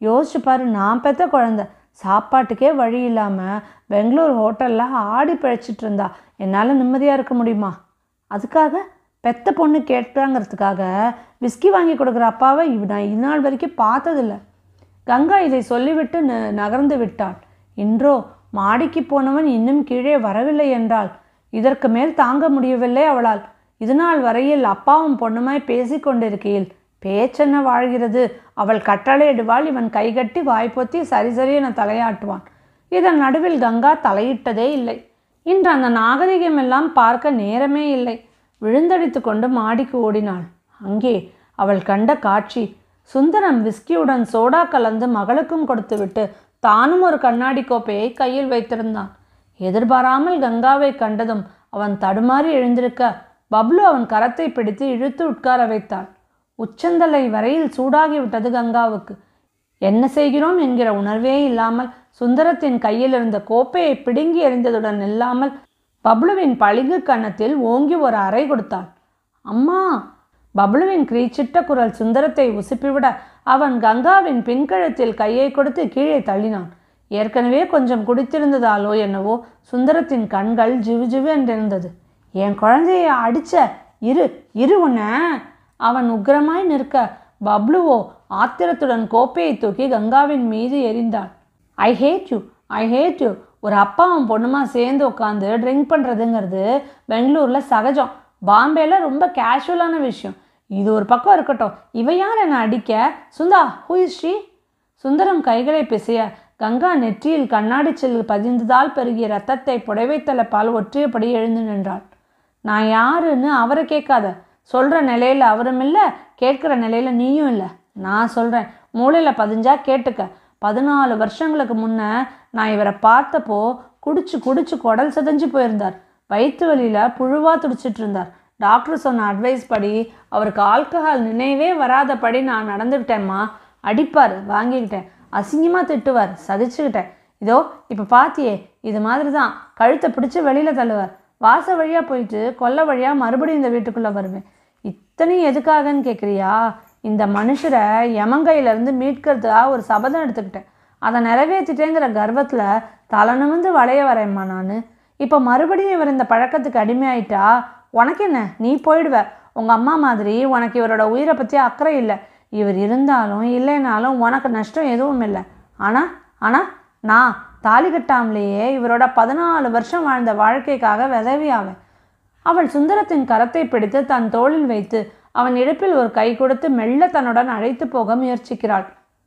Speaker 1: யோசிச்சு பாரு நான் பெத்த குழந்த சாப்பாட்டுக்கே வழி இல்லாமல் பெங்களூர் ஹோட்டலில் ஆடி பிழைச்சிட்டு இருந்தா என்னால் நிம்மதியாக இருக்க முடியுமா அதுக்காக பெத்த பொண்ணு கேட்டாங்கிறதுக்காக விஸ்கி வாங்கி கொடுக்குற அப்பாவை இவ- நான் இந்நாள் வரைக்கும் பார்த்ததில்ல கங்கா இதை சொல்லிவிட்டு ந நகர்ந்து விட்டாள் இன்றோ மாடிக்கு போனவன் இன்னும் கீழே வரவில்லை என்றால் இதற்கு மேல் தாங்க முடியவில்லை அவளால் இதுநாள் வரையில் அப்பாவும் பொண்ணுமாய் பேசிக் கொண்டிருக்கையில் பேச்சென்ன வாழ்கிறது அவள் கட்டளையிடுவாள் இவன் கைகட்டி வாய்ப்பொத்தி சரி சரி என தலையாட்டுவான் இதன் நடுவில் கங்கா தலையிட்டதே இல்லை இன்று அந்த நாகரிகம் எல்லாம் பார்க்க நேரமே இல்லை விழுந்தடித்து கொண்டு மாடிக்கு ஓடினாள் அங்கே அவள் கண்ட காட்சி சுந்தரம் விஸ்கியுடன் சோடா கலந்து மகளுக்கும் கொடுத்துவிட்டு தானும் ஒரு கண்ணாடி கோப்பையை கையில் வைத்திருந்தான் எதிர்பாராமல் கங்காவை கண்டதும் அவன் தடுமாறி எழுந்திருக்க பப்ளு அவன் கரத்தை பிடித்து இழுத்து உட்கார வைத்தாள் உச்சந்தலை வரையில் சூடாகிவிட்டது கங்காவுக்கு என்ன செய்கிறோம் என்கிற உணர்வே இல்லாமல் சுந்தரத்தின் கையில் இருந்த கோப்பையை பிடுங்கி எறிந்ததுடன் இல்லாமல் பப்ளுவின் பளிங்கு கன்னத்தில் ஓங்கி ஒரு அறை கொடுத்தாள் அம்மா பப்ளுவின் கிரீச்சிட்ட குரல் சுந்தரத்தை உசுப்பிவிட அவன் கங்காவின் பின்கழுத்தில் கையை கொடுத்து கீழே தள்ளினான் ஏற்கனவே கொஞ்சம் குடித்திருந்ததாலோ என்னவோ சுந்தரத்தின் கண்கள் ஜிவு ஜிவு என்றிருந்தது என் குழந்தைய அடிச்ச இரு இரு உன்ன அவன் உக்கிரமாய் நிற்க பப்ளுவோ ஆத்திரத்துடன் கோப்பையை தூக்கி கங்காவின் மீது எறிந்தான் I hate you I hate you ஒரு அப்பாவும் பொண்ணுமா சேர்ந்து உட்காந்து ட்ரிங்க் பண்ணுறதுங்கிறது பெங்களூரில் சகஜம் பாம்பேல ரொம்ப கேஷுவலான விஷயம் இது ஒரு பக்கம் இருக்கட்டும் இவ யார் என்னை அடிக்க Sundha who is she Sundaram கைகளை பிசைய கங்கா நெற்றியில் கண்ணாடி சில்லு பதிந்ததால் பெருகிய ரத்தத்தை புடைவைத்தலைப்பால் ஒற்றியபடி எழுந்து நின்றாள் நான் யாருன்னு அவரை கேட்காத சொல்கிற நிலையில் அவரும் இல்லை கேட்குற நிலையில் நீயும் இல்லை நான் சொல்கிறேன் மூளையில் பதிஞ்சா கேட்டுக்க பதினாலு வருஷங்களுக்கு முன்ன நான் இவரை பார்த்தப்போ குடிச்சு குடிச்சு குடல் சிதைஞ்சு போயிருந்தார் வயிற்று வலியில் புழுவாக துடிச்சிட்டு இருந்தார் டாக்டர் சொன்ன அட்வைஸ் படி அவருக்கு ஆல்கஹால் நினைவே வராதபடி நான் நடந்துக்கிட்டேம்மா அடிப்பார் வாங்கிக்கிட்டேன் அசிங்கமாக திட்டுவார் சகிச்சுக்கிட்டேன் இதோ இப்போ பாத்தியே இது மாதிரி தான் கழுத்தை பிடிச்சி வெளியில் தள்ளுவார் வாச வழியாக போயிட்டு கொல்ல வழியாக மறுபடியும் இந்த வீட்டுக்குள்ளே வருவேன் இத்தனையும் எதுக்காகன்னு கேட்குறியா இந்த மனுஷரை யமங்கையிலேருந்து மீட்கிறதுக்காக ஒரு சபதம் எடுத்துக்கிட்டேன் அதை நிறைவேற்றிட்டேங்கிற கர்வத்தில் தலை நிமிந்து வளைய வரேம்மா நான் இப்போ மறுபடியும் இவர் இந்த பழக்கத்துக்கு அடிமையாயிட்டா உனக்கு என்ன நீ போயிடுவ உங்கள் அம்மா மாதிரி உனக்கு இவரோட உயிரை பற்றி அக்கறை இல்லை இவர் இருந்தாலும் இல்லைனாலும் உனக்கு நஷ்டம் எதுவும் இல்லை ஆனால் ஆனால் நான் தாலி கட்டாமலேயே இவரோட பதினாலு வருஷம் வாழ்ந்த வாழ்க்கைக்காக விதவியாவேன் அவள் சுந்தரத்தின் கரத்தை பிடித்து தன் தோளில் வைத்து அவன் இடுப்பில் ஒரு கை கொடுத்து மெல்ல தன்னுடன் அழைத்து போக முயற்சிக்கிறாள்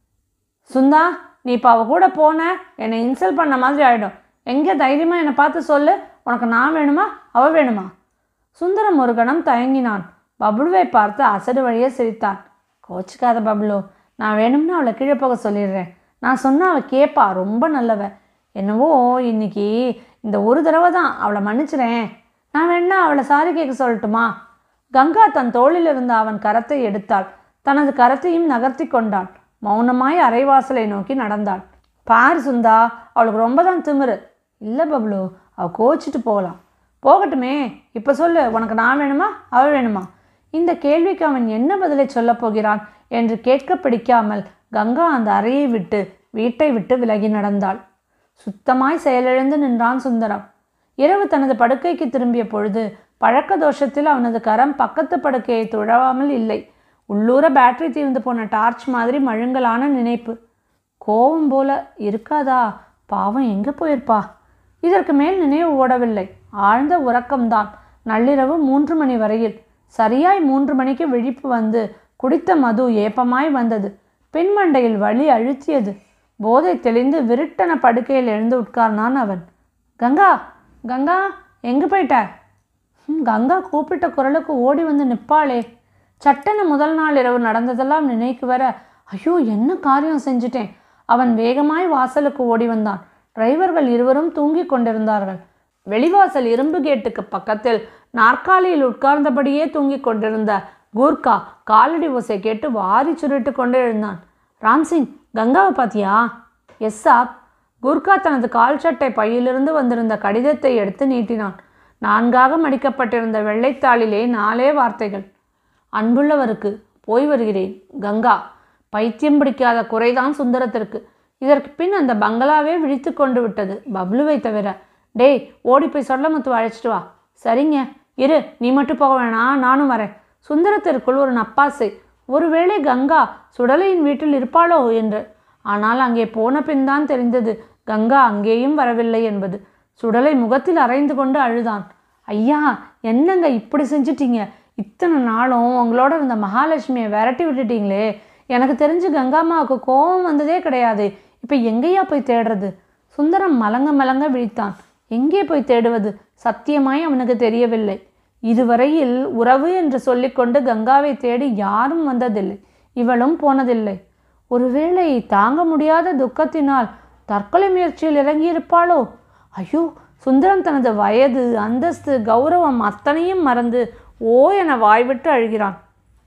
Speaker 1: சுந்தா நீ இப்போ அவ கூட போன என்னை இன்சல்ட் பண்ண மாதிரி ஆயிடும் எங்கே தைரியமாக என்னை பார்த்து சொல்லு உனக்கு நான் வேணுமா அவ வேணுமா சுந்தரம் ஒரு கணம் தயங்கினான் பப்ளுவை பார்த்து அசடு வழியே சிரித்தான் கோச்சிக்காத பப்ளு நான் வேணும்னு அவளை கீழே போக சொல்லிடுறேன் நான் சொன்னா அவள் கேட்பா ரொம்ப நல்லவ என்னவோ இன்னைக்கு இந்த ஒரு தடவை தான் அவளை மன்னிச்சிறேன் நான் வேணா அவளை சாரி கேட்க சொல்லட்டுமா கங்கா தன் தோளில் இருந்த அவன் கரத்தை எடுத்தாள் தனது கரத்தையும் நகர்த்தி கொண்டாள் மௌனமாய் அரைவாசலை நோக்கி நடந்தாள் பாரு சுந்தா அவளுக்கு ரொம்ப தான் திமிரு இல்லை பப்ளு அவள் கோச்சிட்டு போகலாம் போகட்டுமே இப்போ சொல்லு உனக்கு நான் வேணுமா அவள் வேணுமா இந்த கேள்விக்கு அவன் என்ன பதிலை சொல்லப் போகிறான் என்று கேட்க பிடிக்காமல் கங்கா அந்த அறையை விட்டு வீட்டை விட்டு விலகி நடந்தாள் சுத்தமாய் செயலிழந்து நின்றான் சுந்தரம் இரவு தனது படுக்கைக்கு திரும்பிய பொழுது பழக்க தோஷத்தில் அவனது கரம் பக்கத்து படுக்கையை துழவாமல் இல்லை உள்ளூர பேட்டரி தீர்ந்து போன டார்ச் மாதிரி மழுங்கலான நினைப்பு கோவம் போல இருக்காதா பாவம் எங்கே போயிருப்பா இதற்கு மேல் நினைவு ஓடவில்லை ஆழ்ந்த உறக்கம்தான் நள்ளிரவு மூன்று மணி வரையில் சரியாய் மூன்று மணிக்கு விழிப்பு வந்து குடித்த மது ஏப்பமாய் வந்தது பின்மண்டையில் வலி அழுத்தியது போதை தெளிந்து விருட்டன படுக்கையில் எழுந்து உட்கார்னான் அவன் கங்கா கங்கா எங்கே போயிட்ட ம், கங்கா கூப்பிட்ட குரலுக்கு ஓடி வந்து நிற்பாளே சட்டென முதல் நாள் இரவு நடந்ததெல்லாம் நினைக்கு வர ஐயோ என்ன காரியம் செஞ்சிட்டேன் அவன் வேகமாய் வாசலுக்கு ஓடி வந்தான் டிரைவர்கள் இருவரும் தூங்கிக் கொண்டிருந்தார்கள் வெளிவாசல் இரும்பு கேட்டுக்கு பக்கத்தில் நாற்காலியில் உட்கார்ந்தபடியே தூங்கிக் கொண்டிருந்த கூர்கா காலடி ஓசை கேட்டு வாரி சுருட்டு கொண்டு எழுந்தான் ராம்சிங் கங்காவை பாத்தியா எஸ் சாப் குர்கா தனது கால் சட்டை பையிலிருந்து வந்திருந்த கடிதத்தை எடுத்து நீட்டினான் நான்காக மடிக்கப்பட்டிருந்த வெள்ளைத்தாளிலே நாலே வார்த்தைகள் அன்புள்ளவருக்கு போய் வருகிறேன் கங்கா பைத்தியம் பிடிக்காத குறைதான் சுந்தரத்திற்கு இதற்கு பின் அந்த பங்களாவே விழித்து கொண்டு விட்டது பப்ளுவை தவிர டேய் ஓடி போய் சொல்லமுத்து அழைச்சிட்டு வா சரிங்க இரு நீ மட்டும் போக வேணாம் நானும் வரேன் சுந்தரத்திற்குள் ஒரு நப்பாசை ஒருவேளை கங்கா சுடலையின் வீட்டில் இருப்பாளோ என்று ஆனால் அங்கே போன பின் தான் தெரிந்தது கங்கா அங்கேயும் வரவில்லை என்பது சுடலை முகத்தில் அரைந்து கொண்டு அழுதான் ஐயா என்னங்க இப்படி செஞ்சிட்டீங்க இத்தனை நாளும் உங்களோட இருந்த மகாலட்சுமியை விரட்டி விட்டுட்டீங்களே எனக்கு தெரிஞ்சு கங்காம்மாவுக்கு கோபம் வந்ததே கிடையாது இப்போ எங்கேயா போய் தேடுறது சுந்தரம் மலங்க மலங்க விழித்தான் எங்கே போய் தேடுவது சத்தியமாய் அவனுக்கு தெரியவில்லை இதுவரையில் உறவு என்று சொல்லிக்கொண்டு கங்காவை தேடி யாரும் வந்ததில்லை இவளும் போனதில்லை ஒருவேளை தாங்க முடியாத துக்கத்தினால் தற்கொலை முயற்சியில் இறங்கியிருப்பாளோ ஐயோ சுந்தரம் தனது வயது அந்தஸ்து கௌரவம் அத்தனையும் மறந்து ஓ என வாய்விட்டு அழுகிறான்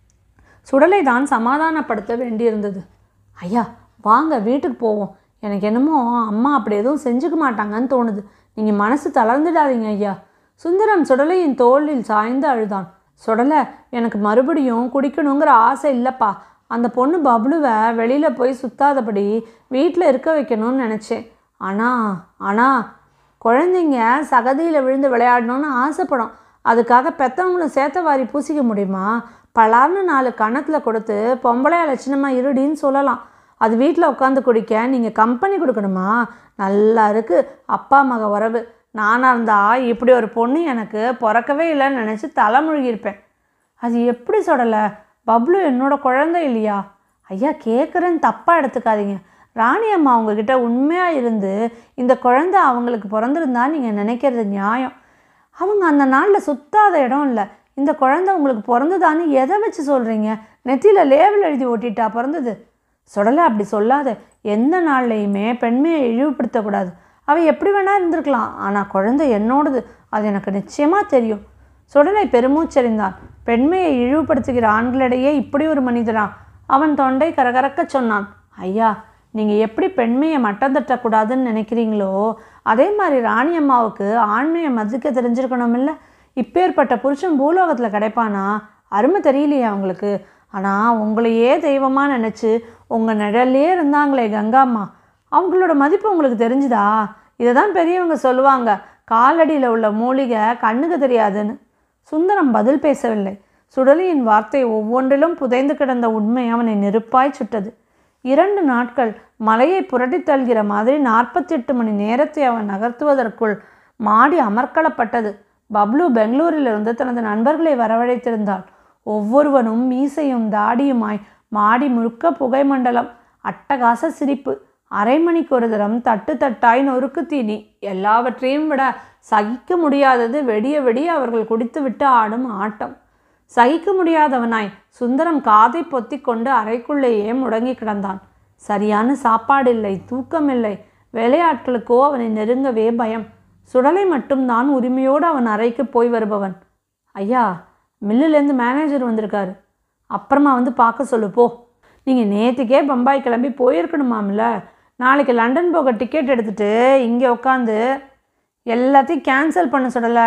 Speaker 1: சுடலை தான் சமாதானப்படுத்த வேண்டியிருந்தது ஐயா வாங்க வீட்டுக்கு போவோம் எனக்கு என்னமோ அம்மா அப்படி எதுவும் செஞ்சுக்க மாட்டாங்கன்னு தோணுது நீங்கள் மனசு தளர்ந்துடாதீங்க ஐயா சுந்தரம் சுடலையின் தோளில் சாய்ந்து அழுதான் சுடலை எனக்கு மறுபடியும் குடிக்கணுங்கிற ஆசை இல்லைப்பா அந்த பொண்ணு பப்ளுவை வெளியில் போய் சுத்தாதபடி வீட்டில் இருக்க வைக்கணும்னு நினச்சேன் ஆனால் ஆனால் குழந்தைங்க சகதியில் விழுந்து விளையாடணும்னு ஆசைப்படும் அதுக்காக பெத்தவங்களும் சேத்த வாரி பூசிக்க முடியுமா பலார்னு நாலு கணத்தில் கொடுத்து பொம்பளையா லட்சணமாக இருடின்னு சொல்லலாம் அது வீட்டில் உட்காந்து குடிக்க நீங்கள் கம்பெனி கொடுக்கணுமா நல்லா இருக்குது அப்பா மக உறவு நானாக இருந்தால் இப்படி ஒரு பொண்ணு எனக்கு பிறக்கவே இல்லைன்னு நினச்சி தலைமுழுகியிருப்பேன் அது எப்படி சொல்லலை பப்ளு என்னோட குழந்தை இல்லையா ஐயா கேட்குறேன்னு தப்பாக எடுத்துக்காதீங்க ராணி அம்மா உங்ககிட்ட உண்மையாக இருந்து இந்த குழந்தை அவங்களுக்கு பிறந்திருந்தா நீங்கள் நினைக்கிறது நியாயம் அவங்க அந்த நாளில் சுத்தாத இடம் இல்லை இந்த குழந்தை உங்களுக்கு பிறந்ததான்னு எதை வச்சு சொல்கிறீங்க நெத்தியில் லேபிள் எழுதி ஓட்டிட்டா பிறந்தது சுடலை அப்படி சொல்லாத எந்த நாள்லையுமே பெண்மையை இழிவுபடுத்தக்கூடாது அவள் எப்படி வேணா இருந்திருக்கலாம் ஆனால் குழந்தை என்னோடது அது எனக்கு நிச்சயமாக தெரியும் சுடலை பெருமூச்சறிந்தான் பெண்மையை இழிவுபடுத்துகிற ஆண்களிடையே இப்படி ஒரு மனிதனா அவன் தொண்டை கரகரக்க சொன்னான் ஐயா நீங்கள் எப்படி பெண்மையை மட்டம் தட்டக்கூடாதுன்னு நினைக்கிறீங்களோ அதே மாதிரி ராணி அம்மாவுக்கு ஆண்மையை மதிக்க தெரிஞ்சிருக்கணும் இல்லை இப்பேற்பட்ட புருஷன் பூலோகத்தில் கிடைப்பானா அருமை தெரியலையே அவங்களுக்கு ஆனால் உங்களையே தெய்வமாக நினச்சி உங்கள் நிழல்லே இருந்தாங்களே கங்காம்மா அவங்களோட மதிப்பு உங்களுக்கு தெரிஞ்சுதா இதை தான் பெரியவங்க சொல்லுவாங்க காலடியில் உள்ள மூலிகை கண்ணுக்கு தெரியாதுன்னு சுந்தரம் பதில் பேசவில்லை சுடலியின் வார்த்தை ஒவ்வொன்றிலும் புதைந்து கிடந்த உண்மை அவனை நெருப்பாய் சுட்டது இரண்டு நாட்கள் மலையை புரட்டித் தள்ளுகிற மாதிரி நாற்பத்தி எட்டு மணி நேரத்தை அவன் நகர்த்துவதற்குள் மாடி அமர்க்களப்பட்டது பப்ளு பெங்களூரிலிருந்து தனது நண்பர்களை வரவழைத்திருந்தாள் ஒவ்வொருவனும் மீசையும் தாடியுமாய் மாடி முழுக்க புகை மண்டலம் அட்டகாச சிரிப்பு அரை மணிக்கு ஒரு தரம் தட்டு தட்டாய் நொறுக்கு தீனி எல்லாவற்றையும் விட சகிக்க முடியாதது வெடிய வெடிய அவர்கள் குடித்துவிட்டு ஆடும் ஆட்டம் சகிக்க முடியாதவனாய் சுந்தரம் காதை பொத்திக் கொண்டு அறைக்குள்ளேயே முடங்கி கிடந்தான் சரியான சாப்பாடில்லை தூக்கமில்லை வேலையாட்களுக்கோ அவனை நெருங்கவே பயம் சுடலை மட்டும்தான் உரிமையோடு அவன் அறைக்கு போய் வருபவன் ஐயா மில்லுலேருந்து மேனேஜர் வந்திருக்காரு அப்புறமா வந்து பார்க்க சொல்லு போ நீங்கள் நேற்றுக்கே பம்பாய் கிளம்பி போயிருக்கணுமாம்ல நாளைக்கு லண்டன் போக டிக்கெட் எடுத்துட்டு இங்கே உட்காந்து எல்லாத்தையும் கேன்சல் பண்ண சுடலை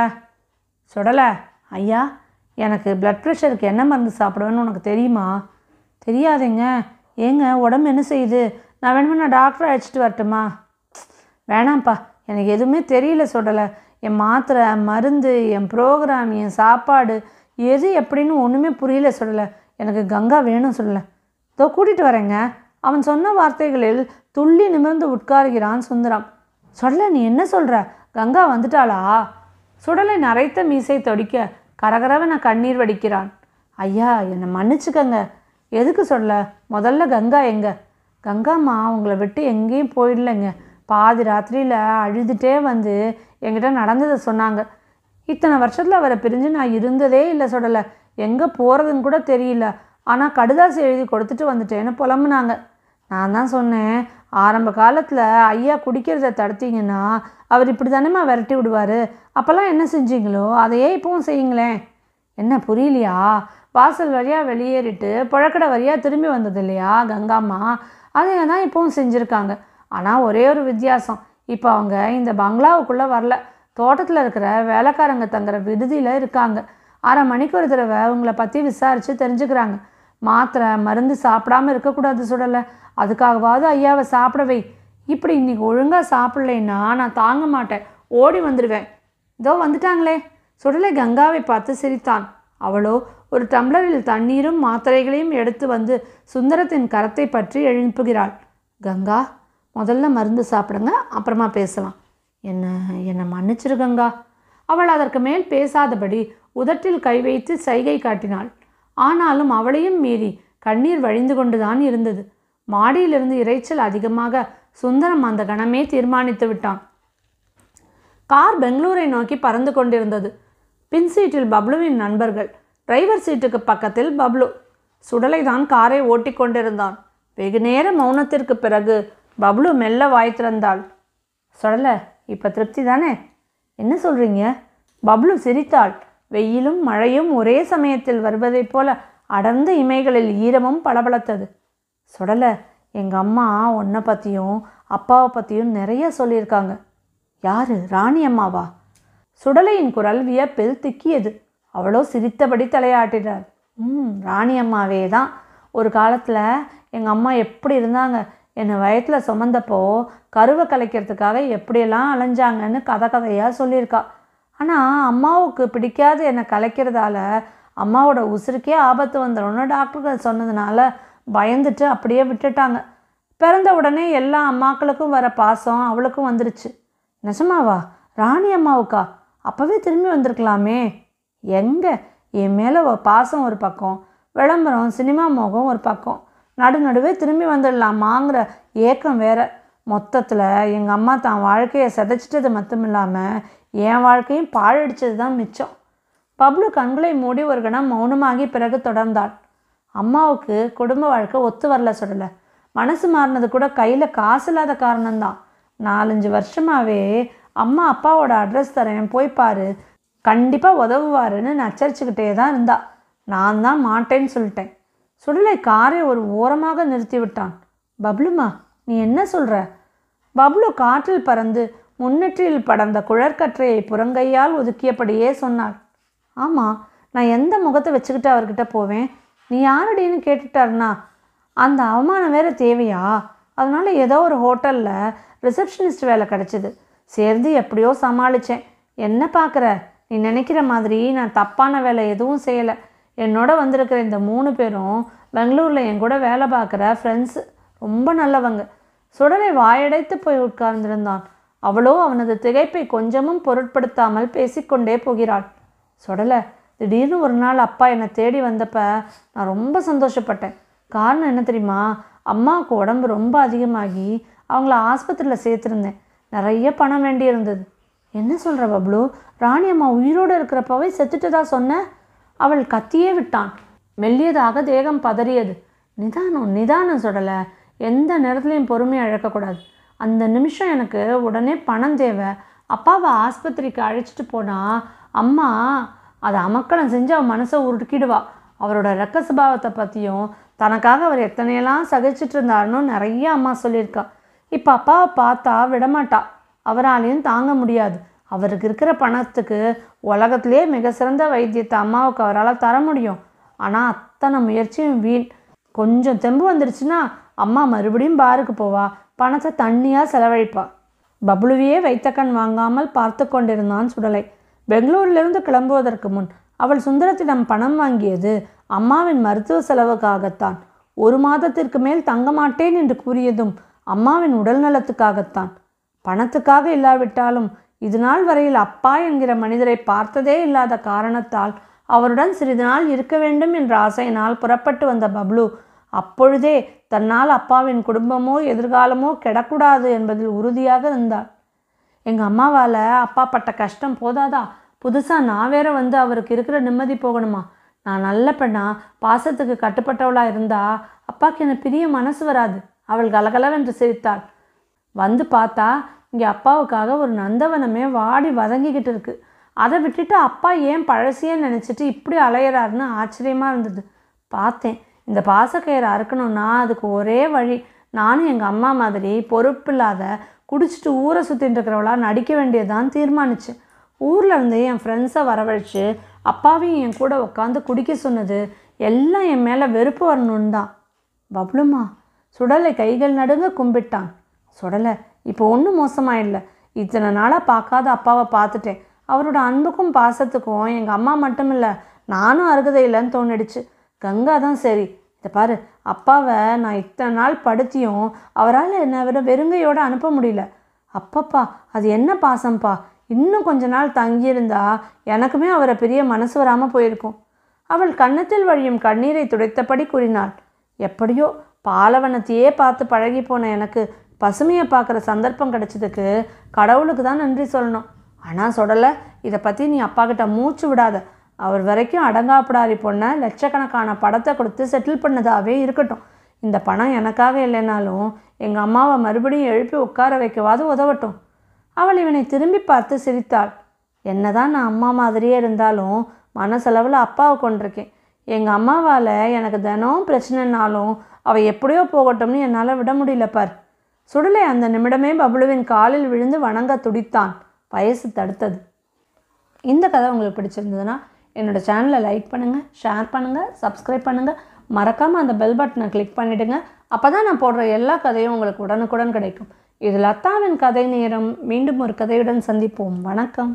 Speaker 1: சுடலை ஐயா எனக்கு பிளட் ப்ரெஷருக்கு என்ன மருந்து சாப்பிடுவேன்னு உனக்கு தெரியுமா தெரியாதேங்க ஏங்க உடம்பு என்ன செய்யுது நான் வேணுமா நான் டாக்டரை அழைச்சிட்டு வரட்டுமா வேணாம்ப்பா எனக்கு எதுவுமே தெரியல சொல்லலை என் மாத்திரை மருந்து என் ப்ரோக்ராம் என் சாப்பாடு எது எப்படின்னு ஒன்றுமே புரியல சொல்லலை எனக்கு கங்கா வேணும் சொல்லலை இதோ கூட்டிகிட்டு வரேங்க அவன் சொன்ன வார்த்தைகளில் துள்ளி நிமிர்ந்து உட்காருகிறான் சுந்தரம் சொல்ல நீ என்ன சொல்கிற கங்கா வந்துட்டாளா சுடலை நரைத்த மீசை தொடிக்க கரகரவன கண்ணீர் வடிக்கிறான் ஐயா என்னை மன்னிச்சுக்கங்க எதுக்கு சொல்ல முதல்ல கங்கா எங்க கங்காம்மா உங்களை விட்டு எங்கேயும் போயிடலைங்க பாதி ராத்திரியில் அழுதுகிட்டே வந்து என்கிட்ட நடந்ததை சொன்னாங்க இத்தனை வருஷத்தில் அவரை பிரிஞ்சு நான் இருந்ததே இல்லை சொல்லலை எங்கே போகிறதுன்னு கூட தெரியல ஆனால் கடுதாசி எழுதி கொடுத்துட்டு வந்துட்டேன்னு புலம்புனாங்க நான் தான் சொன்னேன் ஆரம்ப காலத்தில் ஐயா குடிக்கிறத தடுத்தீங்கன்னா அவர் இப்படி தானேம்மா விரட்டி விடுவார் அப்போல்லாம் என்ன செஞ்சீங்களோ அதையே இப்போவும் செய்யுங்களேன் என்ன புரியலையா வாசல் வழியாக வெளியேறிட்டு புழக்கடை வழியாக திரும்பி வந்தது இல்லையா கங்காம்மா அதை தான் இப்போவும் செஞ்சுருக்காங்க ஆனால் ஒரே ஒரு வித்தியாசம் இப்போ அவங்க இந்த பங்களாவுக்குள்ளே வரல தோட்டத்தில் இருக்கிற வேலைக்காரங்க தங்குற விடுதியில் இருக்காங்க அரை மணிக்கு ஒரு தடவை உங்களை பற்றி விசாரித்து தெரிஞ்சுக்கிறாங்க மாத்திரை மருந்து சாப்பிடாம இருக்கக்கூடாது சுடலை அதுக்காகவாவது ஐயாவை சாப்பிட வை இப்படி இன்னைக்கு ஒழுங்காக சாப்பிடலைன்னா நான் தாங்க மாட்டேன் ஓடி வந்துடுவேன் இதோ வந்துட்டாங்களே சுடலை கங்காவை பார்த்து சிரித்தான் அவளோ ஒரு டம்ளரில் தண்ணீரும் மாத்திரைகளையும் எடுத்து வந்து சுந்தரத்தின் கரத்தை பற்றி எழுப்புகிறாள் கங்கா முதல்ல மருந்து சாப்பிடுங்க அப்புறமா பேசலாம் என்ன என்னை மன்னிச்சிரு கங்கா அவள் அதற்கு மேல் பேசாதபடி உதட்டில் கை வைத்து சைகை காட்டினாள் ஆனாலும் அவளையும் மீறி கண்ணீர் வழிந்து கொண்டுதான் இருந்தது மாடியிலிருந்து இரைச்சல் அதிகமாக சுந்தரம் அந்த கணமே தீர்மானித்து விட்டான் கார் பெங்களூரை நோக்கி பறந்து கொண்டிருந்தது பின் சீட்டில் பப்ளுவின் நண்பர்கள் டிரைவர் சீட்டுக்கு பக்கத்தில் பப்ளு சுடலை தான் காரை ஓட்டிக் கொண்டிருந்தான் வெகு நேர மௌனத்திற்கு பிறகு பப்ளு மெல்ல வாய் திறந்தாள் சுடலை இப்போ திருப்தி தானே என்ன சொல்கிறீங்க பப்ளு சிரித்தாள் வெயிலும் மழையும் ஒரே சமயத்தில் வருவதைப் போல அடர்ந்த இமைகளில் ஈரமும் பளபளத்தது சுடலை எங்கள் அம்மா உன்னை பற்றியும் அப்பாவை பற்றியும் நிறைய சொல்லியிருக்காங்க யாரு ராணி அம்மாவா சுடலையின் குரல் வியப்பில் திக்கியது அவளோ சிரித்தபடி தலையாட்டினார் ம் ராணி அம்மாவே தான் ஒரு காலத்தில் எங்கள் அம்மா எப்படி இருந்தாங்க என்னை வயத்தில் சுமந்தப்போ கருவை கலைக்கிறதுக்காக எப்படியெல்லாம் அலைஞ்சாங்கன்னு கதை கதையாக சொல்லியிருக்கா ஆனால் அம்மாவுக்கு பிடிக்காத என்னை கலைக்கிறதால அம்மாவோட உசுருக்கே ஆபத்து வந்துடும்னு டாக்டர்கள் சொன்னதுனால பயந்துட்டு அப்படியே விட்டுட்டாங்க பிறந்த உடனே எல்லா அம்மாக்களுக்கும் வர பாசம் அவளுக்கும் வந்துருச்சு நிஜமாவா ராணி அம்மாவுக்கா அப்போவே திரும்பி வந்திருக்கலாமே எங்கே என் மேலே பாசம் ஒரு பக்கம் விளம்பரம் சினிமா மோகம் ஒரு பக்கம் நடு நடுவே திரும்பி வந்துடலாமாங்கிற ஏக்கம் வேற மொத்தத்தில் எங்கள் அம்மா தான் வாழ்க்கையை சிதைச்சிட்டது மட்டும் இல்லாமல் என் வாழ்க்கையும் பாழடிச்சது தான் மிச்சம் பப்ளு கண்களை மூடி ஒரு கணம் மௌனமாகி பிறகு தொடர்ந்தாள் அம்மாவுக்கு குடும்ப வாழ்க்கை ஒத்து வரல சொல்லலை மனசு மாறினது கூட கையில் காசு இல்லாத காரணம்தான் நாலஞ்சு வருஷமாகவே அம்மா அப்பாவோட அட்ரஸ் தரேன் போய் பாரு கண்டிப்பாக உதவுவாருன்னு நச்சரிச்சுக்கிட்டே தான் இருந்தா நான் தான் மாட்டேன்னு சொல்லிட்டேன் சுடலை காரை ஒரு ஓரமாக நிறுத்தி விட்டான் பப்ளுமா நீ என்ன சொல்கிற பப்ளு காற்றில் பறந்து முன்னெற்றியில் படர்ந்த குழற்கற்றையை புறங்கையால் ஒதுக்கியபடியே சொன்னாள் ஆமாம் நான் எந்த முகத்தை வச்சுக்கிட்டு அவர்கிட்ட போவேன் நீ யாரடின்னு கேட்டுட்டாருனா அந்த அவமானம் வேற தேவையா அதனால ஏதோ ஒரு ஹோட்டலில் ரிசப்ஷனிஸ்ட் வேலை கிடச்சிது சேர்ந்து எப்படியோ சமாளித்தேன் என்ன பார்க்குற நீ நினைக்கிற மாதிரி நான் தப்பான வேலை எதுவும் செய்யலை என்னோட வந்திருக்கிற இந்த மூணு பேரும் பெங்களூரில் என் கூட வேலை பார்க்குற ஃப்ரெண்ட்ஸு ரொம்ப நல்லவங்க சுடலை வாயடைத்து போய் உட்கார்ந்திருந்தான் அவளோ அவனது திகைப்பை கொஞ்சமும் பொருட்படுத்தாமல் பேசிக்கொண்டே போகிறாள் சுடலை திடீர்னு ஒரு நாள் அப்பா என்னை தேடி வந்தப்ப நான் ரொம்ப சந்தோஷப்பட்டேன் காரணம் என்ன தெரியுமா அம்மாவுக்கு உடம்பு ரொம்ப அதிகமாகி அவங்கள ஆஸ்பத்திரியில் சேர்த்துருந்தேன் நிறைய பணம் வேண்டி இருந்தது என்ன சொல்கிற பப்ளு ராணி அம்மா உயிரோடு இருக்கிறப்பவே செத்துட்டதா சொன்ன அவள் கத்தியே விட்டான் மெல்லியதாக தேகம் பதறியது நிதானம் நிதானம் சுடலை எந்த நேரத்துலையும் பொறுமையை இழக்கக்கூடாது அந்த நிமிஷம் எனக்கு உடனே பணம் தேவை அப்பாவை ஆஸ்பத்திரிக்கு அழைச்சிட்டு போனால் அம்மா அதை அமக்களம் செஞ்சு அவன் மனசை உருக்கிடுவா அவரோட ரக்க சுபாவத்தை பற்றியும் தனக்காக அவர் எத்தனையெல்லாம் சகிச்சிட்டு இருந்தாருன்னு நிறைய அம்மா சொல்லியிருக்கா இப்போ அப்பாவை பார்த்தா விடமாட்டா அவராலையும் தாங்க முடியாது அவருக்கு இருக்கிற பணத்துக்கு உலகத்திலே மிக சிறந்த வைத்தியத்தை அம்மாவுக்கு அவரால் தர முடியும் ஆனால் அத்தனை முயற்சியும் வீண் கொஞ்சம் தெம்பு வந்துருச்சுன்னா அம்மா மறுபடியும் பாருக்கு போவா பணத்தை தண்ணியாக செலவழிப்பா பப்ளுவையே வைத்த கண் வாங்காமல் பார்த்து கொண்டிருந்தான் சுடலை பெங்களூரிலிருந்து கிளம்புவதற்கு முன் அவள் சுந்தரத்திடம் பணம் வாங்கியது அம்மாவின் மருத்துவ செலவுக்காகத்தான் ஒரு மாதத்திற்கு மேல் தங்க மாட்டேன் என்று கூறியதும் அம்மாவின் உடல் நலத்துக்காகத்தான் பணத்துக்காக இல்லாவிட்டாலும் இது நாள் வரையில் அப்பா என்கிற மனிதரை பார்த்ததே இல்லாத காரணத்தால் அவருடன் சிறிது நாள் இருக்க வேண்டும் என்ற ஆசையினால் புறப்பட்டு வந்த பப்ளு அப்பொழுதே தன்னால் அப்பாவின் குடும்பமோ எதிர்காலமோ கெடக்கூடாது என்பதில் உறுதியாக இருந்தாள் எங்கள் அம்மாவால் அப்பா பட்ட கஷ்டம் போதாதா புதுசாக நான் வேற வந்து அவருக்கு இருக்கிற நிம்மதி போகணுமா நான் நல்ல பெண்ணா பாசத்துக்கு கட்டுப்பட்டவளாக இருந்தா அப்பாக்கு என்ன பிரிய மனசு வராது அவள் கலகலவென்று சிரித்தாள் வந்து பார்த்தா இங்கே அப்பாவுக்காக ஒரு நந்தவனமே வாடி வதங்கிக்கிட்டு இருக்கு அதை விட்டுட்டு அப்பா ஏன் பழசையே நினச்சிட்டு இப்படி அலையிறாருன்னு ஆச்சரியமாக இருந்தது பார்த்தேன் இந்த பாசக்கயிறை அறுக்கணும்னா அதுக்கு ஒரே வழி நானும் எங்கள் அம்மா மாதிரி பொறுப்பில்லாத குடிச்சிட்டு ஊரை சுற்றிட்டு இருக்கிறவளா நடிக்க வேண்டியதான் தீர்மானிச்சேன் ஊரில் இருந்து என் ஃப்ரெண்ட்ஸை வரவழைச்சு அப்பாவையும் என் கூட உட்காந்து குடிக்க சொன்னது எல்லாம் என் மேலே வெறுப்பு வரணுன்னு தான் பப்ளுமா சுடலை கைகள் நடுங்க கும்பிட்டான் சுடலை இப்போ ஒன்றும் மோசமாக இல்லை இத்தனை நாளாக பார்க்காத அப்பாவை பார்த்துட்டேன் அவரோட அன்புக்கும் பாசத்துக்கும் எங்கள் அம்மா மட்டும் இல்லை நானும் அருகதை இல்லைன்னு தோணிடுச்சு கங்கா தான் சரி இதை பாரு அப்பாவை நான் இத்தனை நாள் படுத்தியும் அவரால் என்னை விட வெறுங்கையோடு அனுப்ப முடியல அப்பப்பா அது என்ன பாசம்ப்பா இன்னும் கொஞ்ச நாள் தங்கியிருந்தா எனக்குமே அவரை பெரிய மனசு வராமல் போயிருக்கும் அவள் கன்னத்தில் வழியும் கண்ணீரை துடைத்தபடி கூறினாள் எப்படியோ பாலவனத்தையே பார்த்து பழகி போன எனக்கு பசுமையை பார்க்குற சந்தர்ப்பம் கிடைச்சதுக்கு கடவுளுக்கு தான் நன்றி சொல்லணும் ஆனால் சொல்லலை இதை பற்றி நீ அப்பா கிட்ட மூச்சு விடாத அவர் வரைக்கும் அடங்காப்பிடாரி பொண்ணை லட்சக்கணக்கான படத்தை கொடுத்து செட்டில் பண்ணதாகவே இருக்கட்டும் இந்த பணம் எனக்காக இல்லைனாலும் எங்கள் அம்மாவை மறுபடியும் எழுப்பி உட்கார வைக்கவாது உதவட்டும் அவள் இவனை திரும்பி பார்த்து சிரித்தாள் என்னதான் நான் அம்மா மாதிரியே இருந்தாலும் மனசளவில் அப்பாவை கொண்டிருக்கேன் எங்கள் அம்மாவால் எனக்கு தினம் பிரச்சனைனாலும் அவள் எப்படியோ போகட்டும்னு என்னால் விட முடியல பார் சுடலை அந்த நிமிடமே பப்ளுவின் காலில் விழுந்து வணங்க துடித்தான் வயசு தடுத்தது இந்த கதை உங்களுக்கு பிடிச்சிருந்ததுன்னா என்னோடய சேனலை லைக் பண்ணுங்கள் ஷேர் பண்ணுங்கள் சப்ஸ்கிரைப் பண்ணுங்கள் மறக்காமல் அந்த பெல் பட்டனை கிளிக் பண்ணிவிடுங்க அப்போ தான் நான் போடுற எல்லா கதையும் உங்களுக்கு உடனுக்குடன் கிடைக்கும் இது லத்தாவின் கதை நேரம் மீண்டும் ஒரு கதையுடன் சந்திப்போம் வணக்கம்